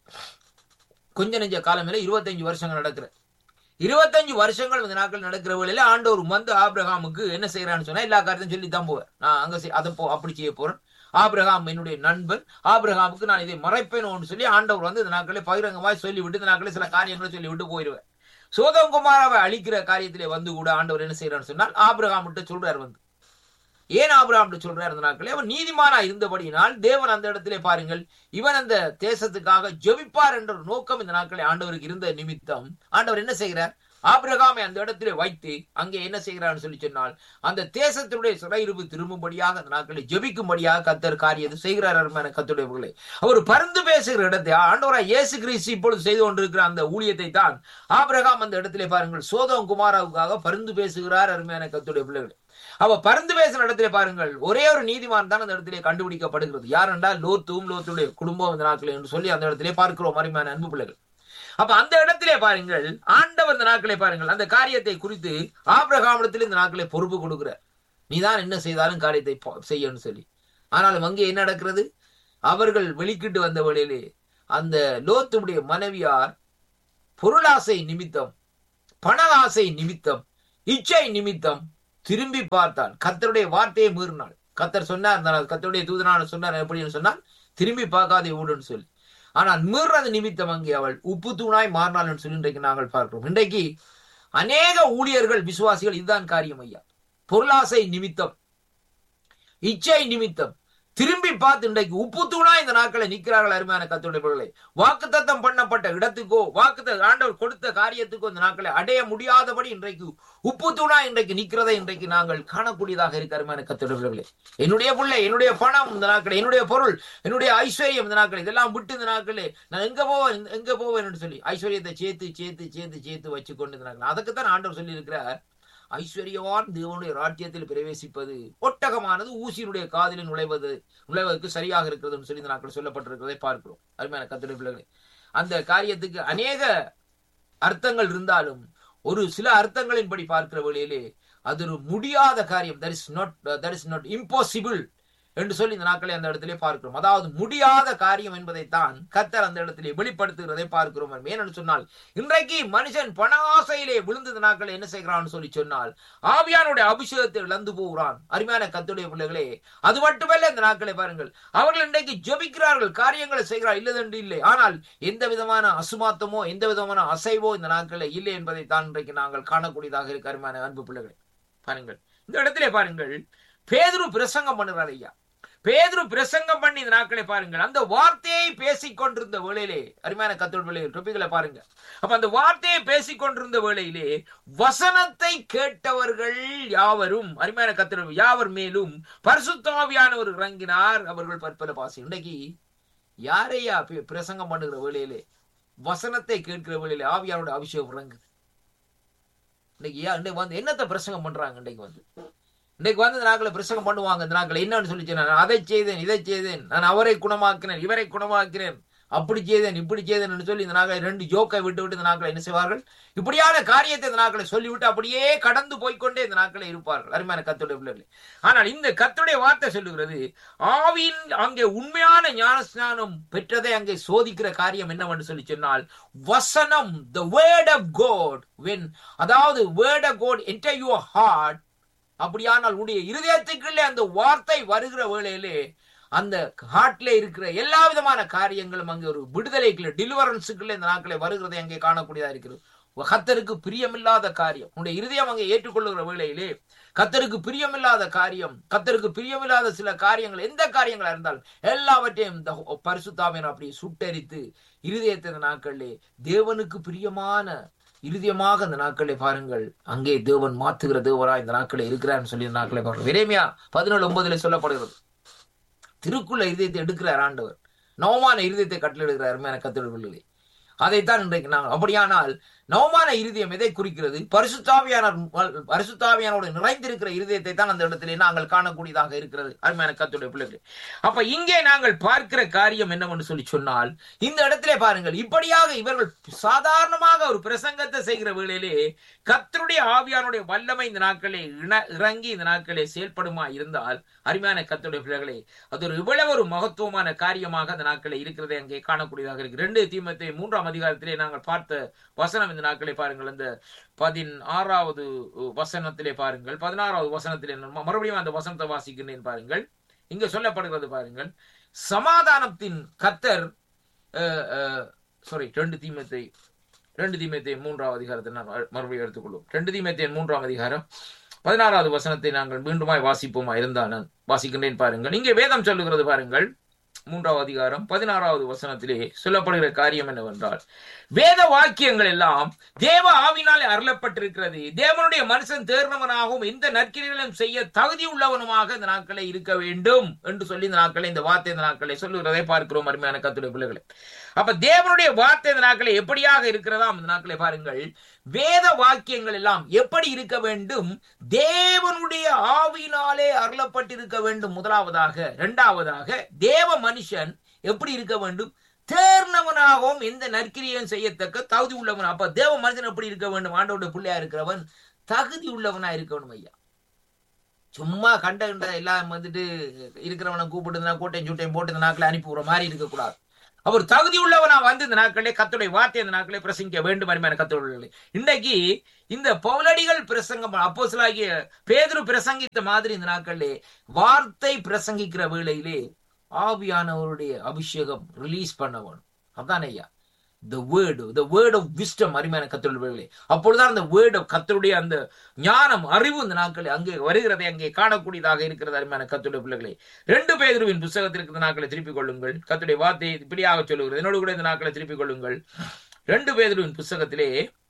கொஞ்ச நெஞ்ச காலம் இல்லை இருபத்தஞ்சு வருஷங்கள் நடக்கிற இருபத்தஞ்சு வருஷங்கள் இந்த நாட்கள் நடக்கிற வேளையில ஆண்டவர் வந்து ஆபிரகாமுக்கு என்ன செய்யறான்னு சொன்னா எல்லா காரியத்தையும் சொல்லி தான் போவேன் நான் அங்க செய்- அதை போ அப்படி செய்ய போறேன் ஆபிரகாம் என்னுடைய நண்பன் ஆபிரகாமுக்கு நான் இதை மறைப்பேன் சொல்லி ஆண்டவர் வந்து இந்த நாட்களே பகிரங்கமாய் சொல்லிவிட்டு இந்த நாட்களே சில காரியங்களை சொல்லிவிட்டு போயிடுவேன் சோதம் குமாராவை அழிக்கிற காரியத்திலே வந்து கூட ஆண்டவர் என்ன செய்யறான்னு சொன்னால் ஆபிரகாம் சொல்றார் வந்து ஏன் ஆபிரகாம் சொல்றார் இந்த நாட்களே அவன் நீதிமானா இருந்தபடியினால் தேவன் அந்த இடத்திலே பாருங்கள் இவன் அந்த தேசத்துக்காக ஜெபிப்பார் என்ற ஒரு நோக்கம் இந்த நாட்களே ஆண்டவருக்கு இருந்த நிமித்தம் ஆண்டவர் என்ன செய்கிறார் ஆபிரகாமை அந்த இடத்திலே வைத்து அங்கே என்ன செய்கிறான்னு சொல்லி சொன்னால் அந்த தேசத்தினுடைய சிறையிருப்பு திரும்பும்படியாக அந்த நாட்களில் ஜெபிக்கும்படியாக கத்தர் காரியத்தை செய்கிறார் அருமையான கத்துடையவர்களே அவர் பருந்து பேசுகிற இடத்தை ஆண்டவராய் இயேசு கிறிஸ்து இப்பொழுது செய்து கொண்டிருக்கிற அந்த ஊழியத்தை தான் ஆபிரகாம் அந்த இடத்திலே பாருங்கள் சோதம் குமாராவுக்காக பருந்து பேசுகிறார் அருமையான கத்துடைய பிள்ளைகள் அவ பருந்து பேசுற இடத்திலே பாருங்கள் ஒரே ஒரு நீதிமான் தான் அந்த இடத்திலே கண்டுபிடிக்கப்படுகிறது யார் என்றால் லோத்தும் லோத்துடைய குடும்பம் இந்த நாட்கள் என்று சொல்லி அந்த இடத்திலே பார்க்கிறோம் அருமையான அன்பு பிள்ளைகள் அப்ப அந்த இடத்திலே பாருங்கள் ஆண்டவர் இந்த நாட்களை பாருங்கள் அந்த காரியத்தை குறித்து ஆபிரகாமிடத்தில் இந்த நாட்களை பொறுப்பு கொடுக்கிறார் நீதான் என்ன செய்தாலும் காரியத்தை பா- செய்யணும்னு சொல்லி ஆனாலும் அங்கே என்ன நடக்கிறது அவர்கள் வெளிக்கிட்டு வந்த வழியிலே அந்த லோத்துடைய மனைவியார் பொருளாசை நிமித்தம் பண ஆசை நிமித்தம் இச்சை நிமித்தம் திரும்பி பார்த்தாள் கர்த்தருடைய வார்த்தையை மீறினாள் கத்தர் சொன்னார் இந்த கர்த்தருடைய தூதனான சொன்னார் எப்படின்னு சொன்னால் திரும்பி பார்க்காதே ஊடுன்னு சொல்லி ஆனால் மீறது நிமித்தம் அங்கே அவள் உப்பு தூணாய் மாறினாள் சொல்லி இன்றைக்கு நாங்கள் பார்க்கிறோம் இன்றைக்கு அநேக ஊழியர்கள் விசுவாசிகள் இதுதான் காரியம் ஐயா பொருளாசை நிமித்தம் இச்சை நிமித்தம் திரும்பி பார்த்து இன்றைக்கு உப்பு தூணா இந்த நாட்களை நிற்கிறார்கள் அருமையான கத்துடைய பிள்ளைகளை வாக்குத்தத்தம் பண்ணப்பட்ட இடத்துக்கோ வாக்கு ஆண்டவர் கொடுத்த காரியத்துக்கோ இந்த நாட்களை அடைய முடியாதபடி இன்றைக்கு உப்பு தூணா இன்றைக்கு நிற்கிறதை இன்றைக்கு நாங்கள் காணக்கூடியதாக இருக்க அருமையான கத்துடைய பிள்ளைகளே என்னுடைய பிள்ளை என்னுடைய பணம் இந்த நாட்களை என்னுடைய பொருள் என்னுடைய ஐஸ்வர்யம் இந்த நாட்கள் இதெல்லாம் விட்டு இந்த நாட்களே நான் எங்க போவேன் எங்க போவேன் என்று சொல்லி ஐஸ்வர்யத்தை சேர்த்து சேர்த்து சேர்த்து சேர்த்து வச்சுக்கொண்டு இந்த நாட்கள் அதுக்குத்தான் ஆண்டவர் சொல்லி இருக்கிறார் ஐஸ்வர்யவான் தேவனுடைய ராஜ்யத்தில் பிரவேசிப்பது ஒட்டகமானது ஊசியினுடைய காதில் நுழைவது நுழைவதற்கு சரியாக இருக்கிறதுன்னு சொல்லி இந்த நாட்கள் சொல்லப்பட்டிருக்கிறதை பார்க்கிறோம் அருமையான கத்திரை பிள்ளைகளே அந்த காரியத்துக்கு அநேக அர்த்தங்கள் இருந்தாலும் ஒரு சில அர்த்தங்களின்படி பார்க்கிற வழியிலே அது ஒரு முடியாத காரியம் that is not that is not impossible என்று சொல்லி இந்த நாட்களை அந்த இடத்திலே பார்க்கிறோம் அதாவது முடியாத காரியம் என்பதைத்தான் கத்தர் அந்த இடத்திலே வெளிப்படுத்துகிறதை பார்க்கிறோம் ஏனென்று சொன்னால் இன்றைக்கு மனுஷன் பண ஆசையிலே விழுந்தது நாட்கள் என்ன செய்கிறான்னு சொல்லி சொன்னால் ஆவியானுடைய அபிஷேகத்தை இழந்து போகிறான் அருமையான கத்துடைய பிள்ளைகளே அது மட்டுமல்ல இந்த நாட்களை பாருங்கள் அவர்கள் இன்றைக்கு ஜெபிக்கிறார்கள் காரியங்களை செய்கிறார் இல்லதென்று இல்லை ஆனால் எந்த விதமான அசுமாத்தமோ எந்த விதமான அசைவோ இந்த நாட்களில் இல்லை என்பதை தான் இன்றைக்கு நாங்கள் காணக்கூடியதாக இருக்க அருமையான அன்பு பிள்ளைகளே பாருங்கள் இந்த இடத்திலே பாருங்கள் பேதுரு பிரசங்கம் பண்ணுறார் ஐயா பேதுரு பிரசங்கம் பண்ணி இந்த நாட்களை பாருங்கள் அந்த வார்த்தையை பேசிக் கொண்டிருந்த வேளையிலே அருமையான கத்தோடு வேளையில் டொப்பிகளை பாருங்க அப்ப அந்த வார்த்தையை பேசிக் கொண்டிருந்த வேளையிலே வசனத்தை கேட்டவர்கள் யாவரும் அருமையான கத்தோடு யாவர் மேலும் பரிசுத்தாவியானவர் இறங்கினார் அவர்கள் பற்பல பாசி இன்றைக்கு யாரையா பி- பிரசங்கம் பண்ணுகிற வேளையிலே வசனத்தை கேட்கிற வேளையிலே ஆவியானோட அபிஷேகம் இறங்குது இன்னைக்கு ஏன் இன்னைக்கு வந்து என்னத்தை பிரசங்கம் பண்றாங்க இன்னைக்கு வந்து இன்னைக்கு வந்து இந்த நாட்களை பிரசங்கம் பண்ணுவாங்க இந்த நாட்கள் என்னன்னு சொல்லி நான் அதை செய்தேன் இதை செய்தேன் நான் அவரை குணமாக்கினேன் இவரை குணமாக்கினேன் அப்படி செய்தேன் இப்படி செய்தேன் சொல்லி இந்த நாட்களை ரெண்டு ஜோக்கை விட்டு விட்டு இந்த நாட்களை என்ன செய்வார்கள் இப்படியான காரியத்தை இந்த நாட்களை சொல்லிவிட்டு அப்படியே கடந்து போய்க்கொண்டே இந்த நாட்களை இருப்பார்கள் அருமையான கத்துடைய பிள்ளைகள் ஆனால் இந்த கத்துடைய வார்த்தை சொல்லுகிறது ஆவின் அங்கே உண்மையான ஞானஸ்நானம் பெற்றதை அங்கே சோதிக்கிற காரியம் என்னவென்று சொல்லி சொன்னால் வசனம் the word of God when அதாவது word of God enter your heart அப்படியானால் உடைய இருதயத்துக்குள்ளே அந்த வார்த்தை வருகிற வேளையிலே அந்த ஹார்ட்ல இருக்கிற எல்லா விதமான காரியங்களும் அங்கே ஒரு விடுதலைக்குள்ள டெலிவரன்ஸுக்குள்ள இந்த நாட்களை வருகிறதை அங்கே காணக்கூடியதா இருக்கிறது கத்தருக்கு பிரியமில்லாத காரியம் உன்னுடைய இருதயம் அங்கே ஏற்றுக்கொள்ளுகிற வேளையிலே கத்தருக்கு பிரியமில்லாத காரியம் கத்தருக்கு பிரியமில்லாத சில காரியங்கள் எந்த காரியங்களா இருந்தாலும் எல்லாவற்றையும் இந்த பரிசுத்தாவின் அப்படி சுட்டரித்து இருதயத்தை இந்த நாட்களிலே தேவனுக்கு பிரியமான இருதயமாக இந்த நாட்களை பாருங்கள் அங்கே தேவன் மாத்துகிற தேவரா இந்த நாட்களை இருக்கிறார்னு சொல்லி இந்த நாட்களை பாருங்கள் விரேமியா பதினேழு ஒன்பதுல சொல்லப்படுகிறது திருக்குள்ள இருதயத்தை எடுக்கிறார் ஆண்டவர் நவமான இருதயத்தை கட்டளெடுக்கிறார் அருமையான கத்தொழில்களே அதைத்தான் இன்றைக்கு நாங்கள் அப்படியானால் நவமான இருதயம் எதை குறிக்கிறது பரிசுத்தாவியான பரிசுத்தாவியானோட நிறைந்திருக்கிற இருதயத்தை தான் அந்த இடத்திலே நாங்கள் காணக்கூடியதாக இருக்கிறது அருமையான கத்துடைய பிள்ளைகள் அப்ப இங்கே நாங்கள் பார்க்கிற காரியம் என்னவென்று சொல்லி சொன்னால் இந்த இடத்திலே பாருங்கள் இப்படியாக இவர்கள் சாதாரணமாக ஒரு பிரசங்கத்தை செய்கிற வேளையிலே கத்தருடைய ஆவியானுடைய வல்லமை இந்த நாட்களே இண- இறங்கி இந்த நாட்களே செயல்படுமா இருந்தால் அருமையான கத்துடைய பிள்ளைகளே அது ஒரு இவ்வளவு ஒரு மகத்துவமான காரியமாக அந்த நாட்களே இருக்கிறதை அங்கே காணக்கூடியதாக இருக்கு ரெண்டு தீமத்தை மூன்றாம் அதிகாரத்திலே நாங்கள் பார்த்த வசனம் இந்த நாட்களை பாருங்கள் அந்த பதினாறாவது வசனத்திலே பாருங்கள் பதினாறாவது வசனத்திலே நான் ம- மறுபடியும் அந்த வசனத்தை வாசிக்கிறேன் பாருங்கள் இங்க சொல்லப்படுகிறது பாருங்கள் சமாதானத்தின் கத்தர் சாரி ரெண்டு தீமத்தை ரெண்டு தீமத்தை மூன்றாம் அதிகாரத்தை நான் மறு- மறுபடியும் எடுத்துக்கொள்வோம் ரெண்டு தீமத்தை மூன்றாம் அதிகாரம் பதினாறாவது வசனத்தை நாங்கள் மீண்டுமாய் வாசிப்போமா இருந்தால் நான் வாசிக்கின்றேன் பாருங்கள் இங்கே வேதம் சொல்லுகிறது பாருங்கள் மூன்றாவது அதிகாரம் பதினாறாவது வசனத்திலே சொல்லப்படுகிற காரியம் என்னவென்றால் வேத வாக்கியங்கள் எல்லாம் தேவ ஆவினாலே அருளப்பட்டிருக்கிறது தேவனுடைய மனுஷன் தேர்ந்தவனாகவும் எந்த நற்கிரிகளும் செய்ய தகுதி உள்ளவனுமாக இந்த நாட்களை இருக்க வேண்டும் என்று சொல்லி இந்த நாட்களை இந்த வார்த்தை இந்த நாட்களை சொல்லுகிறதை பார்க்கிறோம் அருமையான கத்துடைய பிள்ளைகளை அப்ப தேவனுடைய வார்த்தை இந்த நாட்களை எப்படியாக இருக்கிறதா இந்த நாட்களை பாருங்கள் வேத வாக்கியங்கள் எல்லாம் எப்படி இருக்க வேண்டும் தேவனுடைய ஆவினாலே அருளப்பட்டிருக்க வேண்டும் முதலாவதாக இரண்டாவதாக தேவ மனுஷன் எப்படி இருக்க வேண்டும் தேர்ந்தவனாகவும் எந்த நற்கிரியும் செய்யத்தக்க தகுதி உள்ளவன் அப்ப தேவ மனுஷன் எப்படி இருக்க வேண்டும் ஆண்டோட பிள்ளையா இருக்கிறவன் தகுதி உள்ளவனா இருக்கணும் ஐயா சும்மா கண்ட கண்ட எல்லாம் வந்துட்டு இருக்கிறவனை கூப்பிட்டு கூட்டையும் சூட்டையும் போட்டு இந்த நாட்களை அனுப்பி விடுற மாதிரி இருக்கக்கூடாது அவர் தகுதி உள்ளவனா வந்து இந்த நாட்களே கத்துடைய வார்த்தை இந்த நாட்களே பிரசங்கிக்க வேண்டும் அருமையான கத்துடைய இன்றைக்கு இந்த பௌலடிகள் பிரசங்கம் அப்போ சிலாகிய பேதுரு பிரசங்கித்த மாதிரி இந்த நாட்களே வார்த்தை பிரசங்கிக்கிற வேளையிலே ஆவியானவருடைய அபிஷேகம் ரிலீஸ் பண்ண வேணும் அதான் ஐயா the word the word of wisdom அருமையான கத்தருடைய அப்பொழுதுதான் அந்த வேர்ட் ஆஃப் கத்தருடைய அந்த ஞானம் அறிவு இந்த நாட்கள் அங்கே வருகிறதை அங்கே காணக்கூடியதாக இருக்கிறது அருமையான கத்துடைய பிள்ளைகளை ரெண்டு பேருவின் புத்தகத்திற்கு இந்த நாட்களை திருப்பிக் கொள்ளுங்கள் கத்துடைய வார்த்தை இப்படியாக சொல்லுகிறது என்னோடு கூட இந்த நாட்களை திருப்பிக் கொள்ளுங்கள் ரெண்டு பேருவின் புஸ்தகத்திலே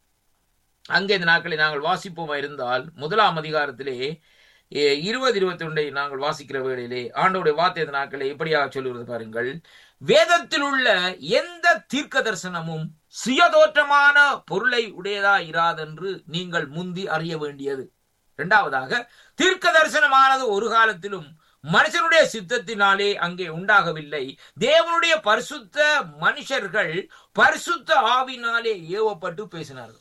அங்கே இந்த நாட்களை நாங்கள் வாசிப்போமா இருந்தால் முதலாம் அதிகாரத்திலே இருபது இருபத்தி ஒன்றை நாங்கள் வாசிக்கிற வேளையிலே ஆண்டோடைய வார்த்தை இந்த நாட்களை எப்படியாக சொல்லுகிறது பாருங்கள் வேதத்தில் உள்ள எந்த தீர்க்க தரிசனமும் சுயதோற்றமான பொருளை உடையதா இராதென்று நீங்கள் முந்தி அறிய வேண்டியது இரண்டாவதாக தீர்க்க தரிசனமானது ஒரு காலத்திலும் மனுஷனுடைய சித்தத்தினாலே அங்கே உண்டாகவில்லை தேவனுடைய பரிசுத்த மனுஷர்கள் பரிசுத்த ஆவினாலே ஏவப்பட்டு பேசினார்கள்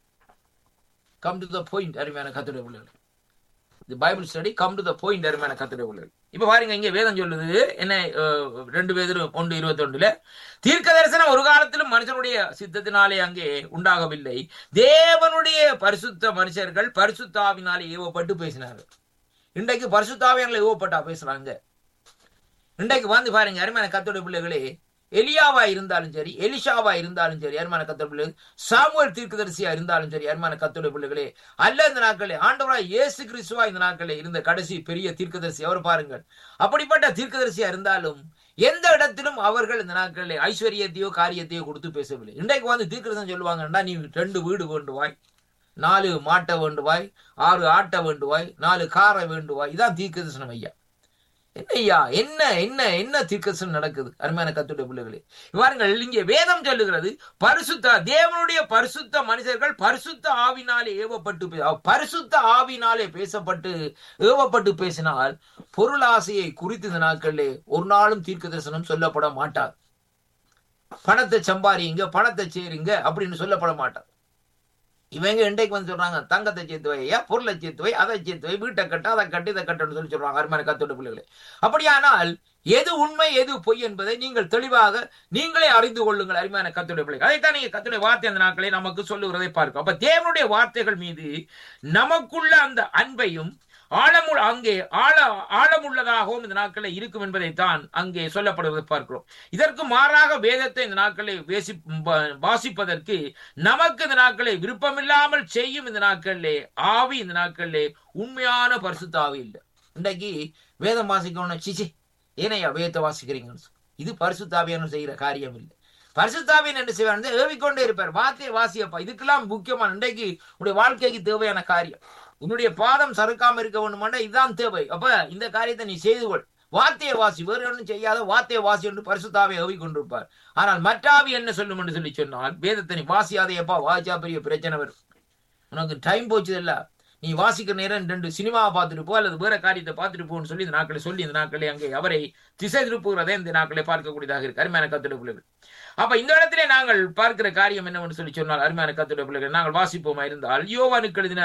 கம் டு த பாயிண்ட் அருமையான கத்துடைய பிள்ளைகள் the Bible study come to the point அருமையான கத்துடைய பிள்ளைகள் இப்ப பாருங்க இங்க வேதம் சொல்லுது என்ன ரெண்டு பேரும் ஒன்று இருபத்தி ஒன்றுல தீர்க்க தரிசனம் ஒரு காலத்திலும் மனுஷனுடைய சித்தத்தினாலே அங்கே உண்டாகவில்லை தேவனுடைய பரிசுத்த மனுஷர்கள் பரிசுத்தாவினாலே ஏவப்பட்டு பேசினார்கள் இன்றைக்கு பரிசுத்தாவியால ஏவப்பட்டா பேசுறாங்க இன்றைக்கு வந்து பாருங்க அருமையான கத்தோட பிள்ளைகளே எலியாவா இருந்தாலும் சரி எலிஷாவா இருந்தாலும் சரி அருமான கத்தோட பிள்ளைகள் சாமுவல் தீர்க்கதரிசியா இருந்தாலும் சரி அருமான கத்தோட பிள்ளைகளே அல்ல இந்த நாட்களே ஆண்டவராய் இயேசு கிறிஸ்துவா இந்த நாட்களே இருந்த கடைசி பெரிய தீர்க்கதரிசி அவர் பாருங்கள் அப்படிப்பட்ட தீர்க்கதரிசியா இருந்தாலும் எந்த இடத்திலும் அவர்கள் இந்த நாட்களில் ஐஸ்வர்யத்தையோ காரியத்தையோ கொடுத்து பேசவில்லை இன்றைக்கு வந்து தீர்க்கதரிசனம் சொல்லுவாங்கன்னா நீ ரெண்டு வீடு வேண்டுவாய் நாலு மாட்டை வேண்டுவாய் ஆறு ஆட்டை வேண்டுவாய் நாலு காரை வேண்டுவாய் இதான் தீர்க்கதரிசனம் ஐயா என்ன ஐயா என்ன என்ன என்ன தீர்க்கசம் நடக்குது அருமையான கத்துடைய பிள்ளைகளே இவ்வாறுங்கள் இங்கே வேதம் சொல்லுகிறது பரிசுத்த தேவனுடைய பரிசுத்த மனிதர்கள் பரிசுத்த ஆவினாலே ஏவப்பட்டு பரிசுத்த ஆவினாலே பேசப்பட்டு ஏவப்பட்டு பேசினால் பொருளாசையை குறித்து இந்த நாட்களிலே ஒரு நாளும் தீர்க்க தரிசனம் சொல்லப்பட மாட்டார் பணத்தை சம்பாரியுங்க பணத்தை சேருங்க அப்படின்னு சொல்லப்பட மாட்டார் இவங்க இன்றைக்கு வந்து சொல்றாங்க தங்கத்தை சேர்த்து வையா பொருளை சேர்த்து வை அதை சேர்த்து வை வீட்டை கட்ட அதை கட்டி இதை கட்டணும்னு சொல்லி சொல்றாங்க அருமையான கத்தோட பிள்ளைகளே அப்படியானால் எது உண்மை எது பொய் என்பதை நீங்கள் தெளிவாக நீங்களே அறிந்து கொள்ளுங்கள் அருமையான கத்துடைய பிள்ளைகள் அதைத்தான் நீங்க கத்துடைய வார்த்தை அந்த நாட்களை நமக்கு சொல்லுகிறதை பார்க்கும் அப்ப தேவனுடைய வார்த்தைகள் மீது நமக்குள்ள அந்த அன்பையும் ஆழமுள்ள அங்கே ஆழ ஆழமுள்ளதாகவும் இந்த நாட்களில் இருக்கும் என்பதைத்தான் அங்கே சொல்லப்படுவதை பார்க்கிறோம் இதற்கு மாறாக வேதத்தை இந்த நாட்களை வேசி வாசிப்பதற்கு நமக்கு இந்த நாட்களை விருப்பமில்லாமல் செய்யும் இந்த நாட்களிலே ஆவி இந்த நாட்களிலே உண்மையான பரிசுத்த ஆவி இல்லை இன்றைக்கு வேதம் வாசிக்கணும் சிச்சி ஏனையா வேதத்தை வாசிக்கிறீங்கன்னு இது பரிசுத்தாவியான செய்கிற காரியம் இல்லை பரிசுத்தாவின் என்ன செய்வார் ஏவிக்கொண்டே இருப்பார் வார்த்தையை வாசியப்பா இதுக்கெல்லாம் முக்கியமான இன்றைக்கு உடைய வாழ்க்கைக்கு தேவையான காரியம் உன்னுடைய பாதம் சறுக்காம இருக்க வேண்டுமாண்டா இதுதான் தேவை அப்ப இந்த காரியத்தை நீ செய்து கொள் வார்த்தையை வாசி வேறு ஒன்றும் செய்யாத வார்த்தையை வாசி என்று பரிசுத்தாவை அவி கொண்டிருப்பார் ஆனால் மற்றாவி என்ன சொல்லும் என்று சொல்லி சொன்னால் வேதத்தை நீ வாசியாதையப்பா வாசியா பெரிய பிரச்சனை வரும் உனக்கு டைம் போச்சு இல்ல நீ வாசிக்கிற நேரம் ரெண்டு சினிமாவை பார்த்துட்டு போ அல்லது வேற காரியத்தை பார்த்துட்டு போன்னு சொல்லி இந்த நாட்களை சொல்லி இந்த நாட்களை அங்கே அவரை திசை திருப்புகிறதே இந்த நாட்களை பார்க்கக்கூடியதாக இருக்கு அருமையான கத்துடைய பிள்ளைகள் அப்ப இந்த இடத்திலே நாங்கள் பார்க்கிற காரியம் என்னவென்று சொல்லி சொன்னால் அருமையான கத்துடைய பிள்ளைகள் நாங்கள் வாசிப்போமா இருந்தால் யோவானுக்கு எழுதின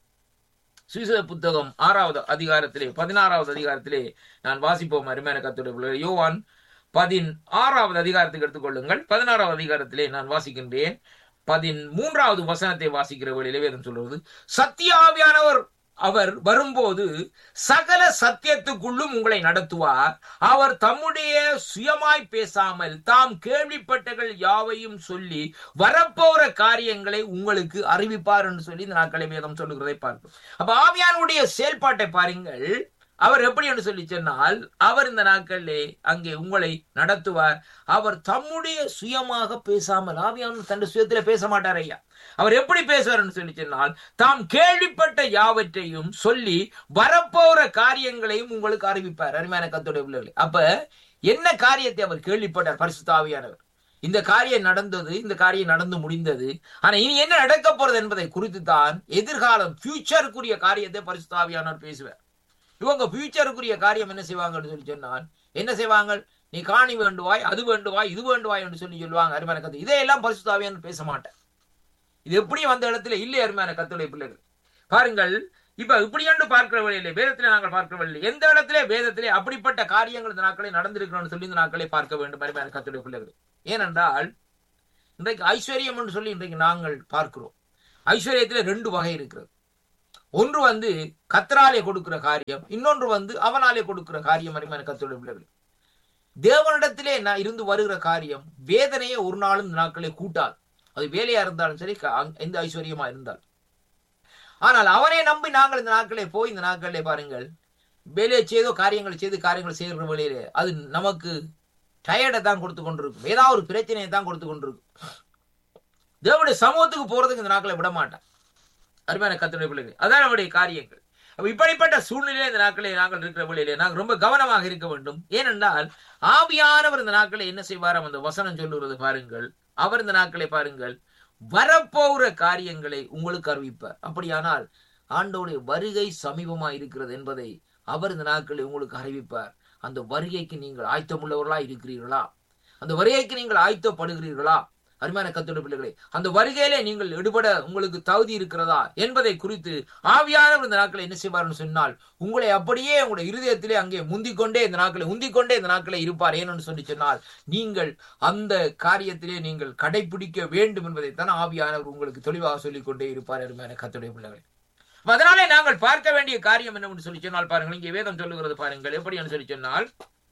சுவிச புத்தகம் ஆறாவது அதிகாரத்திலே பதினாறாவது அதிகாரத்திலே நான் வாசிப்போம் அருமையான கத்துடைய பிள்ளைகள் யோவான் பதின் ஆறாவது அதிகாரத்துக்கு எடுத்துக்கொள்ளுங்கள் பதினாறாவது அதிகாரத்திலே நான் வாசிக்கின்றேன் பதின் மூன்றாவது வசனத்தை வாசிக்கிற வழியிலே வேதம் சொல்றது சத்தியாவியானவர் அவர் வரும்போது சகல சத்தியத்துக்குள்ளும் உங்களை நடத்துவார் அவர் தம்முடைய சுயமாய் பேசாமல் தாம் கேள்விப்பட்டகள் யாவையும் சொல்லி வரப்போற காரியங்களை உங்களுக்கு அறிவிப்பார் என்று சொல்லி இந்த நாட்களை வேதம் சொல்லுகிறதை பார்க்கும் அப்ப ஆவியானுடைய செயல்பாட்டை பாருங்கள் அவர் எப்படி என்று சொல்லி சொன்னால் அவர் இந்த நாட்களிலே அங்கே உங்களை நடத்துவார் அவர் தம்முடைய சுயமாக பேசாமல் ஆவியானவர் தன் சுயத்திலே பேச மாட்டார் ஐயா அவர் எப்படி பேசுவார்னு சொல்லி சொன்னால் தாம் கேள்விப்பட்ட யாவற்றையும் சொல்லி வரப்போற காரியங்களையும் உங்களுக்கு அறிவிப்பார் அருமையான கத்துடைய பிள்ளைகளே அப்ப என்ன காரியத்தை அவர் கேள்விப்பட்டார் பரிசுத்த ஆவியானவர் இந்த காரியம் நடந்தது இந்த காரியம் நடந்து முடிந்தது ஆனா இனி என்ன நடக்க போறது என்பதை குறித்து தான் எதிர்காலம் ஃபியூச்சருக்குரிய காரியத்தை பரிசுத்த ஆவியானவர் பேசுவார் இவங்க ஃபியூச்சருக்குரிய காரியம் என்ன செய்வாங்கன்னு சொல்லி சொன்னால் என்ன செய்வாங்க நீ காணி வேண்டுவாய் அது வேண்டுவாய் இது வேண்டுவாய் என்று சொல்லி சொல்லுவாங்க அருமையான கத்து இதையெல்லாம் பரிசுத்த ஆவியானவர் பேச மாட்டேன் இது எப்படி வந்த இடத்துல இல்லை அருமையான கத்துடைய பிள்ளைகள் பாருங்கள் இப்ப இப்படி என்று பார்க்கிற வழியிலே வேதத்திலே நாங்கள் பார்க்கிற வழியிலே எந்த இடத்திலே வேதத்திலே அப்படிப்பட்ட காரியங்கள் இந்த நாட்களை நடந்திருக்கிறோம்னு சொல்லி இந்த நாட்களை பார்க்க வேண்டும் அருமையான கத்துடைய பிள்ளைகள் ஏனென்றால் இன்றைக்கு ஐஸ்வர்யம் என்று சொல்லி இன்றைக்கு நாங்கள் பார்க்கிறோம் ஐஸ்வர்யத்துல ரெண்டு வகை இருக்கிறது ஒன்று வந்து கத்தராலே கொடுக்கிற காரியம் இன்னொன்று வந்து அவனாலே கொடுக்கிற காரியம் அருமையான கத்துடைய பிள்ளைகள் தேவனிடத்திலே நான் இருந்து வருகிற காரியம் வேதனையை ஒரு நாளும் இந்த நாட்களை கூட்டாது அது வேலையா இருந்தாலும் சரி எந்த ஐஸ்வர்யமா இருந்தாலும் ஆனால் அவனை நம்பி நாங்கள் இந்த நாட்களே போய் இந்த நாட்களே பாருங்கள் வேலையை செய்தோ காரியங்களை செய்து காரியங்கள் செய்கிற வழியிலே அது நமக்கு டயர்டை தான் கொடுத்து கொண்டிருக்கும் ஏதாவது ஒரு பிரச்சனையை தான் கொடுத்து கொண்டிருக்கும் தேவனுடைய சமூகத்துக்கு போறதுக்கு இந்த நாட்களை விட மாட்டான் அருமையான கத்துடைய பிள்ளைகள் அதான் நம்முடைய காரியங்கள் இப்படிப்பட்ட சூழ்நிலையில இந்த நாட்களை நாங்கள் இருக்கிற வழியிலே நாங்கள் ரொம்ப கவனமாக இருக்க வேண்டும் ஏனென்றால் ஆவியானவர் இந்த நாட்களை என்ன செய்வார் அந்த வசனம் சொல்லுகிறது பாருங்கள் அவர் இந்த நாட்களை பாருங்கள் வரப்போகிற காரியங்களை உங்களுக்கு அறிவிப்பார் அப்படியானால் ஆண்டோடைய வருகை சமீபமா இருக்கிறது என்பதை அவர் இந்த நாட்களை உங்களுக்கு அறிவிப்பார் அந்த வருகைக்கு நீங்கள் ஆயத்தமுள்ளவர்களா இருக்கிறீர்களா அந்த வருகைக்கு நீங்கள் ஆயத்தப்படுகிறீர்களா அருமையான கத்தோட பிள்ளைகளே அந்த வருகையிலே நீங்கள் எடுபட உங்களுக்கு தகுதி இருக்கிறதா என்பதை குறித்து ஆவியானவர் இந்த நாட்களை என்ன செய்வார்னு சொன்னால் உங்களை அப்படியே உங்களுடைய இருதயத்திலே அங்கே முந்திக்கொண்டே இந்த நாட்களை உந்திக்கொண்டே இந்த நாட்களை இருப்பார் ஏன்னு சொல்லி சொன்னால் நீங்கள் அந்த காரியத்திலே நீங்கள் கடைபிடிக்க வேண்டும் என்பதைத்தான் ஆவியானவர் உங்களுக்கு தெளிவாக சொல்லிக் கொண்டே இருப்பார் அருமையான கத்துடைய பிள்ளைகளே அதனாலே நாங்கள் பார்க்க வேண்டிய காரியம் என்னவென்று சொல்லி சொன்னால் பாருங்கள் இங்கே வேதம் சொல்லுகிறது பாருங்கள் எப்படி சொல்லி சொன்னால்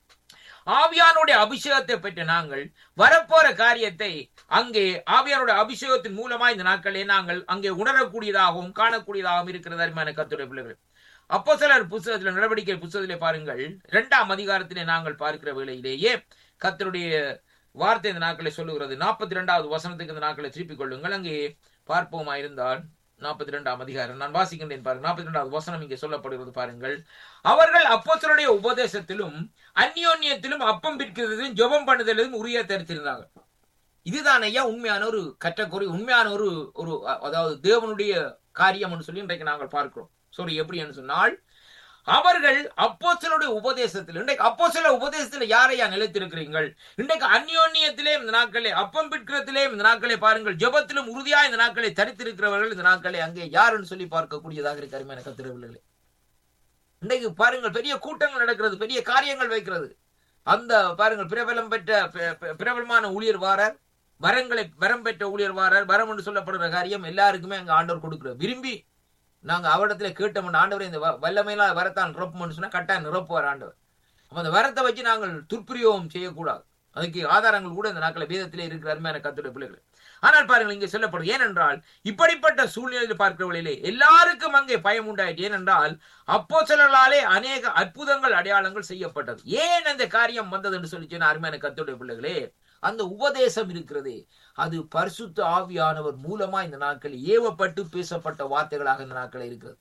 ஆவியானுடைய அபிஷேகத்தை பெற்ற நாங்கள் வரப்போற காரியத்தை அங்கே ஆவியானுடைய அபிஷேகத்தின் மூலமா இந்த நாட்களே நாங்கள் அங்கே உணரக்கூடியதாகவும் காணக்கூடியதாகவும் இருக்கிறது அருமையான கத்துடைய பிள்ளைகள் அப்போ சிலர் புத்தகத்தில் நடவடிக்கை புத்தகத்திலே பாருங்கள் இரண்டாம் அதிகாரத்திலே நாங்கள் பார்க்கிற வேளையிலேயே கத்தருடைய வார்த்தை இந்த நாட்களை சொல்லுகிறது நாற்பத்தி இரண்டாவது வசனத்துக்கு இந்த நாட்களை திருப்பிக் கொள்ளுங்கள் அங்கே பார்ப்போமா இருந்தால் நாற்பத்தி ரெண்டாம் அதிகாரம் நான் வாசிக்கின்றேன் பாருங்கள் நாற்பத்தி ரெண்டாவது வசனம் இங்கே சொல்லப்படுகிறது பாருங்கள் அவர்கள் அப்போசருடைய உபதேசத்திலும் அந்யோன்யத்திலும் அப்பம் பிற்கிறதும் ஜெபம் பண்ணுதலும் உரிய தரித்திருந்தாங்க இதுதான் ஐயா உண்மையான ஒரு கற்றக்குறை உண்மையான ஒரு ஒரு அதாவது தேவனுடைய காரியம் சொல்லி இன்றைக்கு நாங்கள் பார்க்கிறோம் சாரி எப்படி என்று சொன்னால் அவர்கள் அப்போ சிலருடைய உபதேசத்தில் இன்றைக்கு அப்போ சில உபதேசத்தில் யாரையா நிலைத்திருக்கிறீர்கள் இன்றைக்கு அந்யோன்யத்திலே இந்த நாட்களே அப்பம் பிற்கிறத்திலே இந்த நாட்களை பாருங்கள் ஜபத்திலும் உறுதியா இந்த நாட்களை தரித்திருக்கிறவர்கள் இந்த நாட்களை அங்கே யாருன்னு சொல்லி பார்க்கக்கூடியதாக இருக்கு அருமையான கத்திரவில்லை இன்றைக்கு பாருங்கள் பெரிய கூட்டங்கள் நடக்கிறது பெரிய காரியங்கள் வைக்கிறது அந்த பாருங்கள் பிரபலம் பெற்ற பிரபலமான ஊழியர் வாரர் வரங்களை வரம் பெற்ற ஊழியர் வாரர் வரம் என்று சொல்லப்படுற காரியம் எல்லாருக்குமே அங்க ஆண்டவர் கொடுக்குறார் விரும்பி நாங்க அவரிடத்துல கேட்டோம் ஆண்டவர் இந்த வல்லமையெல்லாம் வரத்தான் நிரப்பும்னு சொன்னா கட்டாயம் நிரப்புவார் ஆண்டவர் அப்ப அந்த வரத்தை வச்சு நாங்கள் துர்பிரயோகம் செய்யக்கூடாது அதுக்கு ஆதாரங்கள் கூட இந்த நாட்களை வேதத்திலே இருக்கிற அருமையான கத்துடைய பிள்ளைகள் ஆனால் பாருங்கள் இங்கே சொல்லப்படும் ஏனென்றால் இப்படிப்பட்ட சூழ்நிலையில் பார்க்கிறவர்களிலே எல்லாருக்கும் அங்கே பயம் உண்டாயிற்று ஏனென்றால் அப்போ சிலராலே அநேக அற்புதங்கள் அடையாளங்கள் செய்யப்பட்டது ஏன் அந்த காரியம் வந்தது என்று சொல்லி சொன்ன அருமையான கத்துடைய பிள்ளைகளே அந்த உபதேசம் இருக்கிறதே அது பரிசுத்த ஆவியானவர் மூலமா இந்த நாட்களில் ஏவப்பட்டு பேசப்பட்ட வார்த்தைகளாக இந்த நாட்கள் இருக்கிறது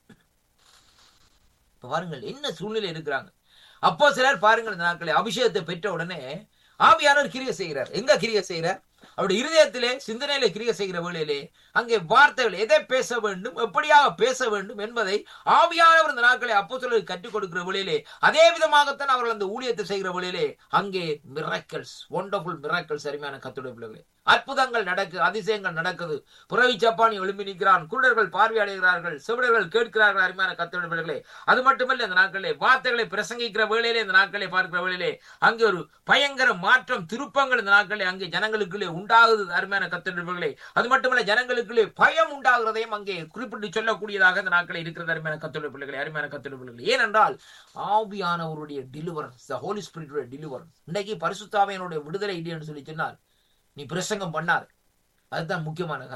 இப்ப பாருங்கள் என்ன சூழ்நிலை இருக்கிறாங்க அப்போ சிலர் பாருங்கள் இந்த நாட்களை அபிஷேகத்தை பெற்ற உடனே ஆவியானவர் கிரிய செய்கிறார் எங்க கிரிய செய்கிறார் அவருடைய இருதயத்திலே சிந்தனையில கிரிய செய்கிற வேளையிலே அங்கே வார்த்தைகள் எதை பேச வேண்டும் எப்படியாக பேச வேண்டும் என்பதை ஆவியானவர் இந்த நாட்களை அப்போ சிலருக்கு கற்றுக் கொடுக்கிற வேளையிலே அதே விதமாகத்தான் அவர்கள் அந்த ஊழியத்தை செய்கிற வேளையிலே அங்கே மிராக்கல்ஸ் ஒண்டர்ஃபுல் மிராக்கல்ஸ் அருமையான கத்துடைய பிள்ளைகளே அற்புதங்கள் நடக்கு அதிசயங்கள் நடக்குது புறவி சப்பானி எழும்பி நிற்கிறான் குருடர்கள் பார்வையடைகிறார்கள் செவிடர்கள் கேட்கிறார்கள் அருமையான கத்துடைய பிள்ளைகளே அது மட்டுமல்ல இந்த நாட்களே வார்த்தைகளை பிரசங்கிக்கிற வேளையிலே இந்த நாட்களை பார்க்கிற வேளையிலே அங்கே ஒரு பயங்கர மாற்றம் திருப்பங்கள் இந்த நாட்களே அங்கே ஜனங்களுக்குள்ளே உண்டாகுது அருமையான கத்துடைய அது மட்டுமல்ல ஜனங்களுக்குள்ளே பயம் உண்டாகிறதையும் அங்கே குறிப்பிட்டு சொல்லக்கூடியதாக இந்த நாட்களை இருக்கிறது அருமையான கத்துடைய பிள்ளைகளை அருமையான கத்துடைய பிள்ளைகளை ஏனென்றால் ஆவியானவருடைய டிலிவரன்ஸ் த ஹோலி ஸ்பிரிட்டுடைய டிலிவரன்ஸ் இன்னைக்கு பரிசுத்தாவையனுடைய விடுதலை இல்லைன்னு சொல்லி சொன்னால் நீ பிரசங்கம் பண்ணாது அதுதான் முக்கியமான காரியம்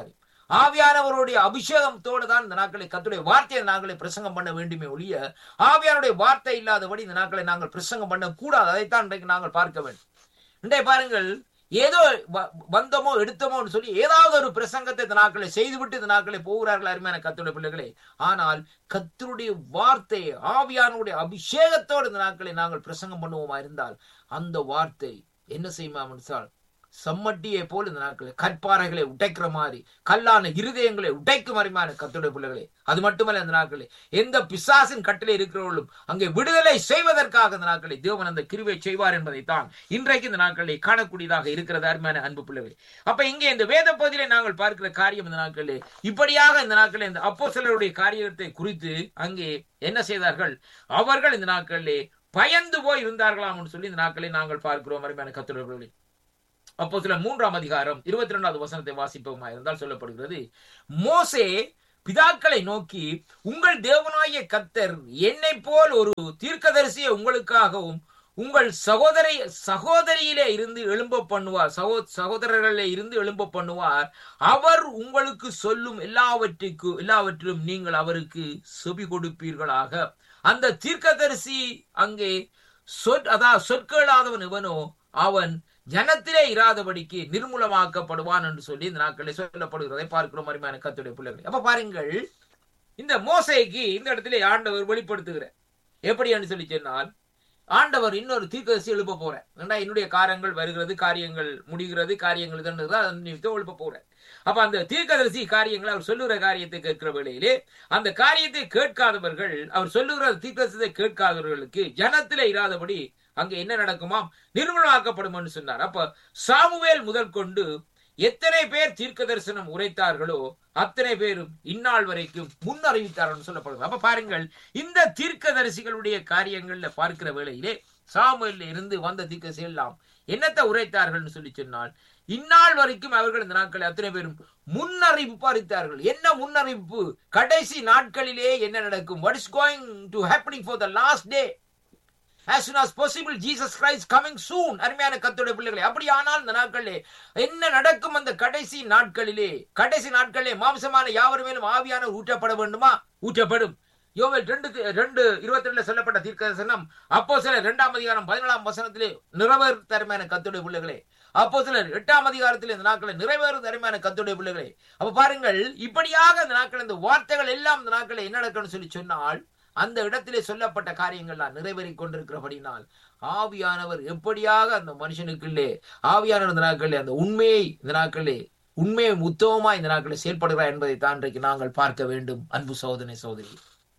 ஆவியானவருடைய அபிஷேகத்தோடு தான் இந்த நாட்களை கத்துடைய வார்த்தையை நாங்களே பிரசங்கம் பண்ண வேண்டுமே ஒழிய ஆவியானுடைய வார்த்தை இல்லாதபடி இந்த நாட்களை நாங்கள் பிரசங்கம் பண்ண கூடாது அதைத்தான் இன்றைக்கு நாங்கள் பார்க்க வேண்டும் இன்றைய பாருங்கள் ஏதோ வ- வந்தோமோ எடுத்தோமோன்னு சொல்லி ஏதாவது ஒரு பிரசங்கத்தை இந்த நாட்களை செய்துவிட்டு இந்த நாட்களை போகிறார்கள் அருமையான கத்துடைய பிள்ளைகளே ஆனால் கத்தருடைய வார்த்தை ஆவியானுடைய அபிஷேகத்தோடு இந்த நாட்களை நாங்கள் பிரசங்கம் பண்ணுவோமா இருந்தால் அந்த வார்த்தை என்ன செய்யுமா என்றால் சம்மட்டியை போல் இந்த நாட்களை கற்பாறைகளை உடைக்கிற மாதிரி கல்லான இருதயங்களை உடைக்கும் அருமையான கத்துடைய பிள்ளைகளே அது மட்டுமல்ல இந்த நாட்களே எந்த பிசாசின் கட்டிலே இருக்கிறவர்களும் அங்கே விடுதலை செய்வதற்காக இந்த நாட்களை தேவன் அந்த கிருவை செய்வார் என்பதைத்தான் இன்றைக்கு இந்த நாட்களை காணக்கூடியதாக இருக்கிறது அருமையான அன்பு பிள்ளைகளே அப்ப இங்கே இந்த வேத பகுதியிலே நாங்கள் பார்க்கிற காரியம் இந்த நாட்களே இப்படியாக இந்த நாட்களே இந்த அப்போ காரியத்தை குறித்து அங்கே என்ன செய்தார்கள் அவர்கள் இந்த நாட்களிலே பயந்து போய் இருந்தார்களாம் சொல்லி இந்த நாட்களை நாங்கள் பார்க்கிறோம் அருமையான கத்துடைய அப்போ சில மூன்றாம் அதிகாரம் இருபத்தி ரெண்டாவது வசனத்தை வாசிப்போமா இருந்தால் சொல்லப்படுகிறது மோசே பிதாக்களை நோக்கி உங்கள் தேவனாகிய கத்தர் என்னை போல் ஒரு தீர்க்கதரிசியை உங்களுக்காகவும் உங்கள் சகோதரி சகோதரியிலே இருந்து எழும்ப பண்ணுவார் சகோ சகோதரர்களே இருந்து எழும்ப பண்ணுவார் அவர் உங்களுக்கு சொல்லும் எல்லாவற்றுக்கு எல்லாவற்றிலும் நீங்கள் அவருக்கு செவி கொடுப்பீர்களாக அந்த தீர்க்கதரிசி அங்கே சொற் அதாவது சொற்களாதவன் இவனோ அவன் ஜனத்திலே இராதபடிக்கு நிர்மூலமாக்கப்படுவான் என்று சொல்லி இந்த நாட்களில் சொல்லப்படுகிறதை பார்க்கிறோம் அருமையான கத்துடைய பிள்ளைகள் அப்ப பாருங்கள் இந்த மோசைக்கு இந்த இடத்திலே ஆண்டவர் வெளிப்படுத்துகிற எப்படி என்று சொல்லி சொன்னால் ஆண்டவர் இன்னொரு தீர்க்கதரிசி எழுப்ப போறேன் ஏன்னா என்னுடைய காரியங்கள் வருகிறது காரியங்கள் முடிகிறது காரியங்கள் இதுன்றது அதன் நிமித்தம் எழுப்ப போறேன் அப்ப அந்த தீர்க்கதரிசி காரியங்களை அவர் சொல்லுகிற காரியத்தை கேட்கிற வேளையிலே அந்த காரியத்தை கேட்காதவர்கள் அவர் சொல்லுகிற தீர்க்கதரிசத்தை கேட்காதவர்களுக்கு ஜனத்திலே இராதபடி அங்க என்ன நடக்குமாம் நிர்மூலமாக்கப்படும் என்று சொன்னார் அப்ப சாமுவேல் முதல் கொண்டு எத்தனை பேர் தீர்க்க தரிசனம் உரைத்தார்களோ அத்தனை பேரும் இந்நாள் வரைக்கும் முன் அறிவித்தார்கள் சொல்லப்படுது அப்ப பாருங்கள் இந்த தீர்க்கதரிசிகளுடைய காரியங்கள்ல பார்க்கிற வேளையிலே சாமுவேல்ல இருந்து வந்த தீர்க்கதரிசி எல்லாம் என்னத்தை உரைத்தார்கள் சொல்லி சொன்னால் இந்நாள் வரைக்கும் அவர்கள் இந்த நாட்களை அத்தனை பேரும் முன்னறிவிப்பு அறித்தார்கள் என்ன முன்னறிவிப்பு கடைசி நாட்களிலே என்ன நடக்கும் what is going to happening for the last day as soon as possible jesus christ coming soon அருமையான கத்தோட பிள்ளைகளே அப்படி ஆனால் இந்த நாட்களிலே என்ன நடக்கும் அந்த கடைசி நாட்களிலே கடைசி நாட்களிலே மாம்சமான யாவர் மேலும் ஆவியான ஊற்றப்பட வேண்டுமா ஊற்றப்படும் யோவேல் ரெண்டு ரெண்டு இருபத்தி ரெண்டுல சொல்லப்பட்ட தீர்க்கதரிசனம் அப்போ சிலர் இரண்டாம் அதிகாரம் பதினேழாம் வசனத்திலே நிறைவேறு தருமையான கத்துடைய பிள்ளைகளே அப்போ சிலர் எட்டாம் அதிகாரத்தில் இந்த நாட்களை நிறைவேறு தருமையான கத்துடைய பிள்ளைகளே அப்ப பாருங்கள் இப்படியாக இந்த நாட்கள் இந்த வார்த்தைகள் எல்லாம் இந்த நாட்களை என்ன நடக்கணும்னு சொல்லி சொன்னால் அந்த இடத்திலே சொல்லப்பட்ட காரியங்கள்லாம் நிறைவேறி கொண்டிருக்கிறபடினால் ஆவியானவர் எப்படியாக அந்த மனுஷனுக்குள்ளே ஆவியானவர் இந்த நாட்களிலே அந்த உண்மையை இந்த நாட்களே உண்மையை உத்தவமா இந்த நாட்களில் செயல்படுகிறார் என்பதை தான் இன்றைக்கு நாங்கள் பார்க்க வேண்டும் அன்பு சோதனை சோதரி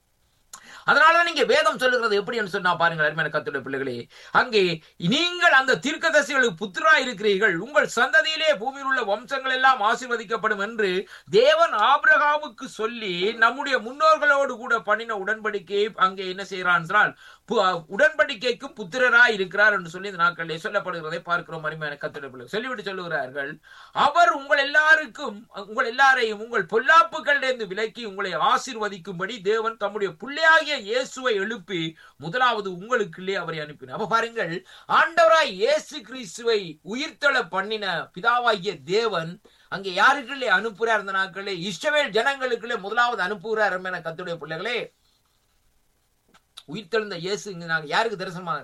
அதனால நீங்க வேதம் சொல்லுகிறது எப்படி என்று சொன்னா பாருங்கள் அருமையான கத்துடைய பிள்ளைகளே அங்கே நீங்கள் அந்த தீர்க்கதரிசிகளுக்கு புத்திரா இருக்கிறீர்கள் உங்கள் சந்ததியிலே பூமியில் உள்ள வம்சங்கள் எல்லாம் ஆசீர்வதிக்கப்படும் என்று தேவன் ஆபிரகாமுக்கு சொல்லி நம்முடைய முன்னோர்களோடு கூட பண்ணின உடன்படிக்கையை அங்கே என்ன செய்யறான் என்றால் பு- உடன்படிக்கைக்கும் புத்திரராய் இருக்கிறார் என்று சொல்லி இந்த நாட்களிலே சொல்லப்படுகிறதை பார்க்கிறோம் அருமையான கத்துடைய பிள்ளை சொல்லிவிட்டு சொல்லுகிறார்கள் அவர் உங்கள் எல்லாருக்கும் உங்கள் எல்லாரையும் உங்கள் பொல்லாப்புகளிலிருந்து விலக்கி உங்களை ஆசீர்வதிக்கும்படி தேவன் தம்முடைய பிள்ளையாகிய இயேசுவை எழுப்பி முதலாவது உங்களுக்குள்ளே அவரை அனுப்பினார் அப்ப பாருங்கள் ஆண்டவராய் இயேசு கிறிஸ்துவை உயிர்த்தெழ பண்ணின பிதாவாகிய தேவன் அங்கே யாருக்குள்ளே அனுப்புறார் இந்த நாட்களே இஸ்ரவேல் ஜனங்களுக்குள்ளே முதலாவது அனுப்புகிறார் என கத்துடைய பிள்ளைகளே உயிர்த்தெழுந்த இயேசு இங்க நாங்க யாருக்கு தரிசனமாகிற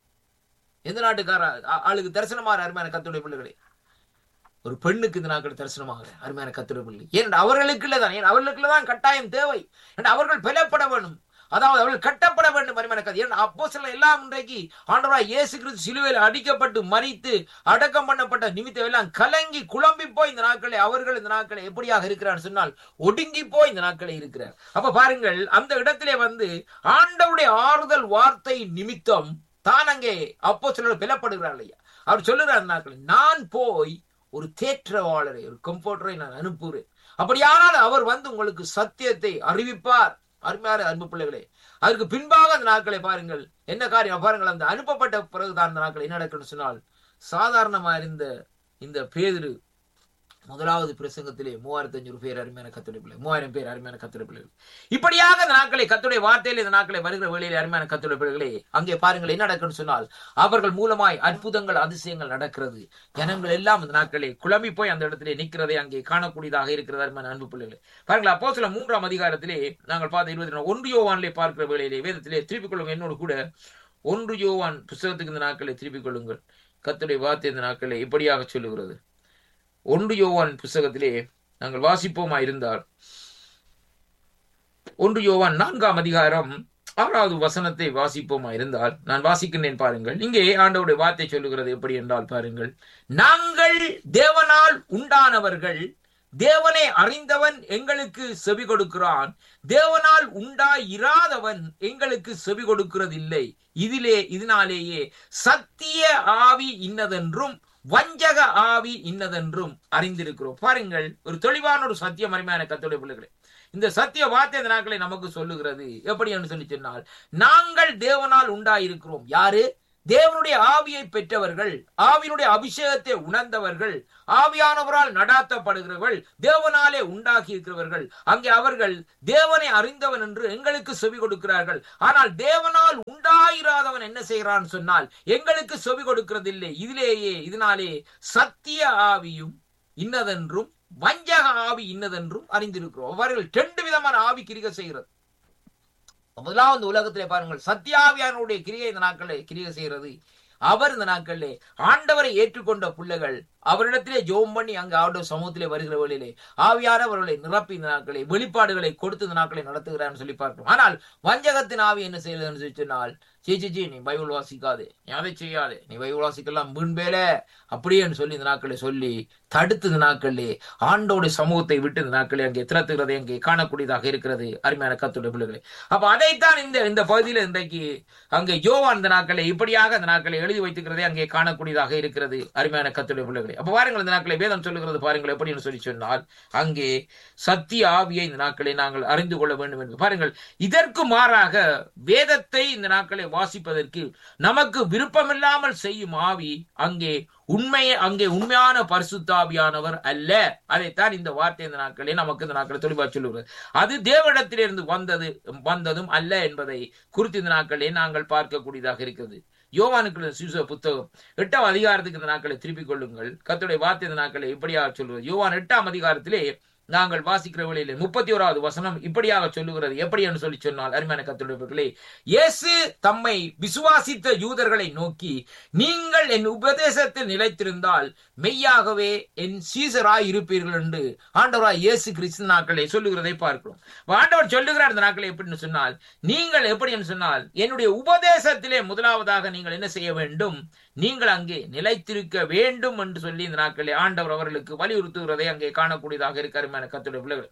எந்த நாட்டுக்கார ஆ- ஆளுக்கு தரிசனமாகிற அருமையான கத்துடைய பிள்ளைகளே ஒரு பெண்ணுக்கு இந்த நாட்கள் தரிசனமாகிற அருமையான கத்துடைய பிள்ளை ஏன் அவர்களுக்குள்ள தான் ஏன் அவர்களுக்குள்ள தான் கட்டாயம் தேவை ஏன் அவர்கள் பெலப்பட வேண்டும் அதாவது அவர்கள் கட்டப்பட வேண்டும் அருமையான கதை ஏன் அப்போ சில எல்லாம் இன்றைக்கு ஆண்டவராய் இயேசு கிறிஸ்து சிலுவையில் அடிக்கப்பட்டு மறித்து அடக்கம் பண்ணப்பட்ட நிமித்தம் எல்லாம் கலங்கி குழம்பி போய் இந்த நாட்களை அவர்கள் இந்த நாட்களை எப்படியாக இருக்கிறார் சொன்னால் ஒடுங்கி போய் இந்த நாட்களை இருக்கிறார் அப்ப பாருங்கள் அந்த இடத்திலே வந்து ஆண்டவருடைய ஆறுதல் வார்த்தை நிமித்தம் தான் அங்கே அப்போ சிலர் பெலப்படுகிறார் ஐயா அவர் சொல்லுகிறார் அந்த நாட்களில் நான் போய் ஒரு தேற்றவாளரை ஒரு கம்ஃபர்டரை நான் அனுப்புகிறேன் அப்படியானால் அவர் வந்து உங்களுக்கு சத்தியத்தை அறிவிப்பார் அருமையான அன்பு பிள்ளைகளே அதற்கு பின்பாக அந்த நாட்களை பாருங்கள் என்ன காரியம் பாருங்கள் அந்த அனுப்பப்பட்ட பிறகுதான் அந்த நாட்கள் என்ன நடக்குன்னு சொன்னால் சாதாரணமா இருந்த இந்த பேதுரு முதலாவது பிரசங்கத்திலே மூவாயிரத்தி அஞ்சூறு பேர் அருமையான கத்துடைய பிள்ளை மூவாயிரம் பேர் அருமையான கத்துடைய பிள்ளைகள் இப்படியாக இந்த நாட்களை கத்துடைய வார்த்தையில் இந்த நாட்களை வருகிற வேளையில் அருமையான கத்துடைய பிள்ளைகளே அங்கே பாருங்கள் என்ன நடக்குன்னு சொன்னால் அவர்கள் மூலமாய் அற்புதங்கள் அதிசயங்கள் நடக்கிறது ஜனங்கள் எல்லாம் இந்த நாட்களே குழம்பி போய் அந்த இடத்திலே நிற்கிறதை அங்கே காணக்கூடியதாக இருக்கிறது அருமையான அன்பு பிள்ளைகளே பாருங்கள் அப்போ சில மூன்றாம் அதிகாரத்திலே நாங்கள் பார்த்த இருபத்தி ஒன்று யோவானிலே பார்க்கிற வேளையிலே வேதத்திலே திருப்பிக் கொள்ளுங்க என்னோடு கூட ஒன்று யோவான் புஸ்தகத்துக்கு இந்த நாட்களை திருப்பிக் கொள்ளுங்கள் கத்துடைய வார்த்தை இந்த நாட்களை இப்படியாக சொல்லுகிறது ஒன்று யோவான் புஸ்தகத்திலே நாங்கள் வாசிப்போமா இருந்தால் ஒன்று யோவான் நான்காம் அதிகாரம் ஆறாவது வசனத்தை வாசிப்போமா இருந்தால் நான் வாசிக்கின்றேன் பாருங்கள் இங்கே ஆண்டவருடைய வார்த்தை சொல்லுகிறது எப்படி என்றால் பாருங்கள் நாங்கள் தேவனால் உண்டானவர்கள் தேவனை அறிந்தவன் எங்களுக்கு செவி கொடுக்கிறான் தேவனால் உண்டாயிராதவன் எங்களுக்கு செவி கொடுக்கிறதில்லை இதிலே இதனாலேயே சத்திய ஆவி இன்னதென்றும் வஞ்சக ஆவி இன்னதென்றும் அறிந்திருக்கிறோம் பாருங்கள் ஒரு தெளிவான ஒரு சத்தியம் அருமையான கத்தோடைய பிள்ளைகளே இந்த சத்திய வார்த்தை இந்த நாட்களை நமக்கு சொல்லுகிறது எப்படி என்று சொல்லி சொன்னால் நாங்கள் தேவனால் உண்டாயிருக்கிறோம் யாரு தேவனுடைய ஆவியை பெற்றவர்கள் ஆவியினுடைய அபிஷேகத்தை உணர்ந்தவர்கள் ஆவியானவரால் நடாத்தப்படுகிறவர்கள் தேவனாலே உண்டாகி இருக்கிறவர்கள் அங்கே அவர்கள் தேவனை அறிந்தவன் என்று எங்களுக்கு செவி கொடுக்கிறார்கள் ஆனால் தேவனால் உண்டாயிராதவன் என்ன செய்கிறான் சொன்னால் எங்களுக்கு செவி கொடுக்கிறதில்லை இதிலேயே இதனாலே சத்திய ஆவியும் இன்னதென்றும் வஞ்சக ஆவி இன்னதென்றும் அறிந்திருக்கிறோம் அவர்கள் ரெண்டு விதமான ஆவி கிரிக செய்கிறது முதலாவது உலகத்திலே பாருங்கள் சத்தியாவியானுடைய கிரியை இந்த நாட்களில் கிரியை செய்கிறது அவர் இந்த நாட்களிலே ஆண்டவரை ஏற்றுக்கொண்ட பிள்ளைகள் அவரிடத்திலே ஜோம் பண்ணி அங்கு ஆண்டவர் சமூகத்திலே வருகிற வழியிலே ஆவியானவர்களை நிரப்பி இந்த நாட்களை வெளிப்பாடுகளை கொடுத்து இந்த நாட்களை நடத்துகிறான்னு சொல்லி பார்க்கிறோம் ஆனால் வஞ்சகத்தின் ஆவி என்ன செய்யறதுன்னு சொல்லி சொன்னால் சீச்சிச்சி நீ பைபிள் வாசிக்காதே நீ அதை செய்யாதே நீ பைபிள் வாசிக்கலாம் முன்பேல அப்படியே சொல்லி இந்த நாட்களை சொல்லி தடுத்து இந்த நாட்களிலே ஆண்டோடைய சமூகத்தை விட்டு இந்த நாட்களை அங்கே திறத்துகிறதை அங்கே காணக்கூடியதாக இருக்கிறது அருமையான கத்துடைய பிள்ளைகளை அப்ப அதைத்தான் இந்த இந்த பகுதியில் இன்றைக்கு அங்கே யோவான் இந்த நாட்களை இப்படியாக இந்த நாட்களை எழுதி வைத்துக்கிறதை அங்கே காணக்கூடியதாக இருக்கிறது அருமையான கத்துடைய பிள்ளைகளை அப்ப பாருங்கள் இந்த நாட்களை வேதம் சொல்லுகிறது பாருங்கள் எப்படின்னு சொல்லி சொன்னால் அங்கே சத்திய ஆவியை இந்த நாட்களை நாங்கள் அறிந்து கொள்ள வேண்டும் என்று பாருங்கள் இதற்கு மாறாக வேதத்தை இந்த நாட்களை வாசிப்பதற்கு நமக்கு விருப்பமில்லாமல் செய்யும் ஆவி அங்கே உண்மையை அங்கே உண்மையான பரிசுத்தாவியானவர் அல்ல அதைத்தான் இந்த வார்த்தை இந்த நாட்களே நமக்கு இந்த நாட்களை தெளிவா சொல்லுகிறது அது தேவனிடத்திலிருந்து வந்தது வந்ததும் அல்ல என்பதை குறித்து இந்த நாட்களே நாங்கள் பார்க்கக்கூடியதாக இருக்கிறது யோவானுக்குள்ள சிசு புத்தகம் எட்டாம் அதிகாரத்துக்கு இந்த நாட்களை திருப்பிக் கொள்ளுங்கள் கத்துடைய வார்த்தை இந்த நாட்களை இப்படியாக சொல்வது யோவான் எட்டாம் அதிகாரத்திலே நாங்கள் வாசிக்கிற வழியிலே முப்பத்தி ஓராவது வசனம் இப்படியாக சொல்லுகிறது எப்படி என்று சொல்லி சொன்னால் அருமையான கத்துடையவர்களே இயேசு தம்மை விசுவாசித்த யூதர்களை நோக்கி நீங்கள் என் உபதேசத்தில் நிலைத்திருந்தால் மெய்யாகவே என் சீசராய் இருப்பீர்கள் என்று ஆண்டவராய் இயேசு கிறிஸ்து நாட்களை சொல்லுகிறதை பார்க்கிறோம் ஆண்டவர் சொல்லுகிறார் இந்த நாட்களை எப்படின்னு சொன்னால் நீங்கள் எப்படி என்று சொன்னால் என்னுடைய உபதேசத்திலே முதலாவதாக நீங்கள் என்ன செய்ய வேண்டும் நீங்கள் அங்கே நிலைத்திருக்க வேண்டும் என்று சொல்லி இந்த நாட்களே ஆண்டவர் அவர்களுக்கு வலியுறுத்துகிறதை அங்கே காணக்கூடியதாக இருக்க அருமையான கத்துடைய பிள்ளைகள்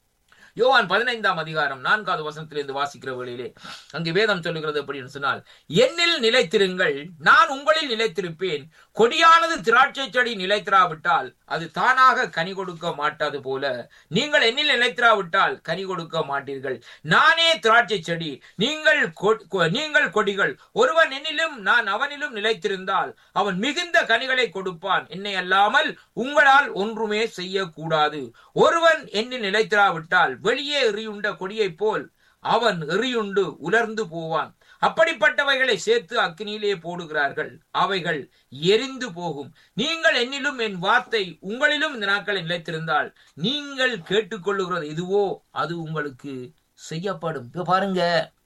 யோவான் பதினைந்தாம் அதிகாரம் நான்காவது வசனத்திலிருந்து வாசிக்கிற வழியிலே அங்கே வேதம் சொல்லுகிறது அப்படின்னு சொன்னால் என்னில் நிலைத்திருங்கள் நான் உங்களில் நிலைத்திருப்பேன் கொடியானது திராட்சை செடி நிலைத்திராவிட்டால் அது தானாக கனி கொடுக்க மாட்டாது போல நீங்கள் என்னில் நிலைத்திராவிட்டால் கனி கொடுக்க மாட்டீர்கள் நானே திராட்சை செடி நீங்கள் நீங்கள் கொடிகள் ஒருவன் என்னிலும் நான் அவனிலும் நிலைத்திருந்தால் அவன் மிகுந்த கனிகளை கொடுப்பான் என்னை அல்லாமல் உங்களால் ஒன்றுமே செய்யக்கூடாது ஒருவன் என்னில் நிலைத்திராவிட்டால் வெளியே எறியுண்ட கொடியைப் போல் அவன் எறியுண்டு உலர்ந்து போவான் அப்படிப்பட்டவைகளை சேர்த்து அக்னியிலே போடுகிறார்கள் அவைகள் எரிந்து போகும் நீங்கள் என்னிலும் என் வார்த்தை உங்களிலும் இந்த நாட்களை நிலைத்திருந்தால் நீங்கள் கேட்டுக்கொள்ளுகிறது இதுவோ அது உங்களுக்கு செய்யப்படும் இப்ப பாருங்க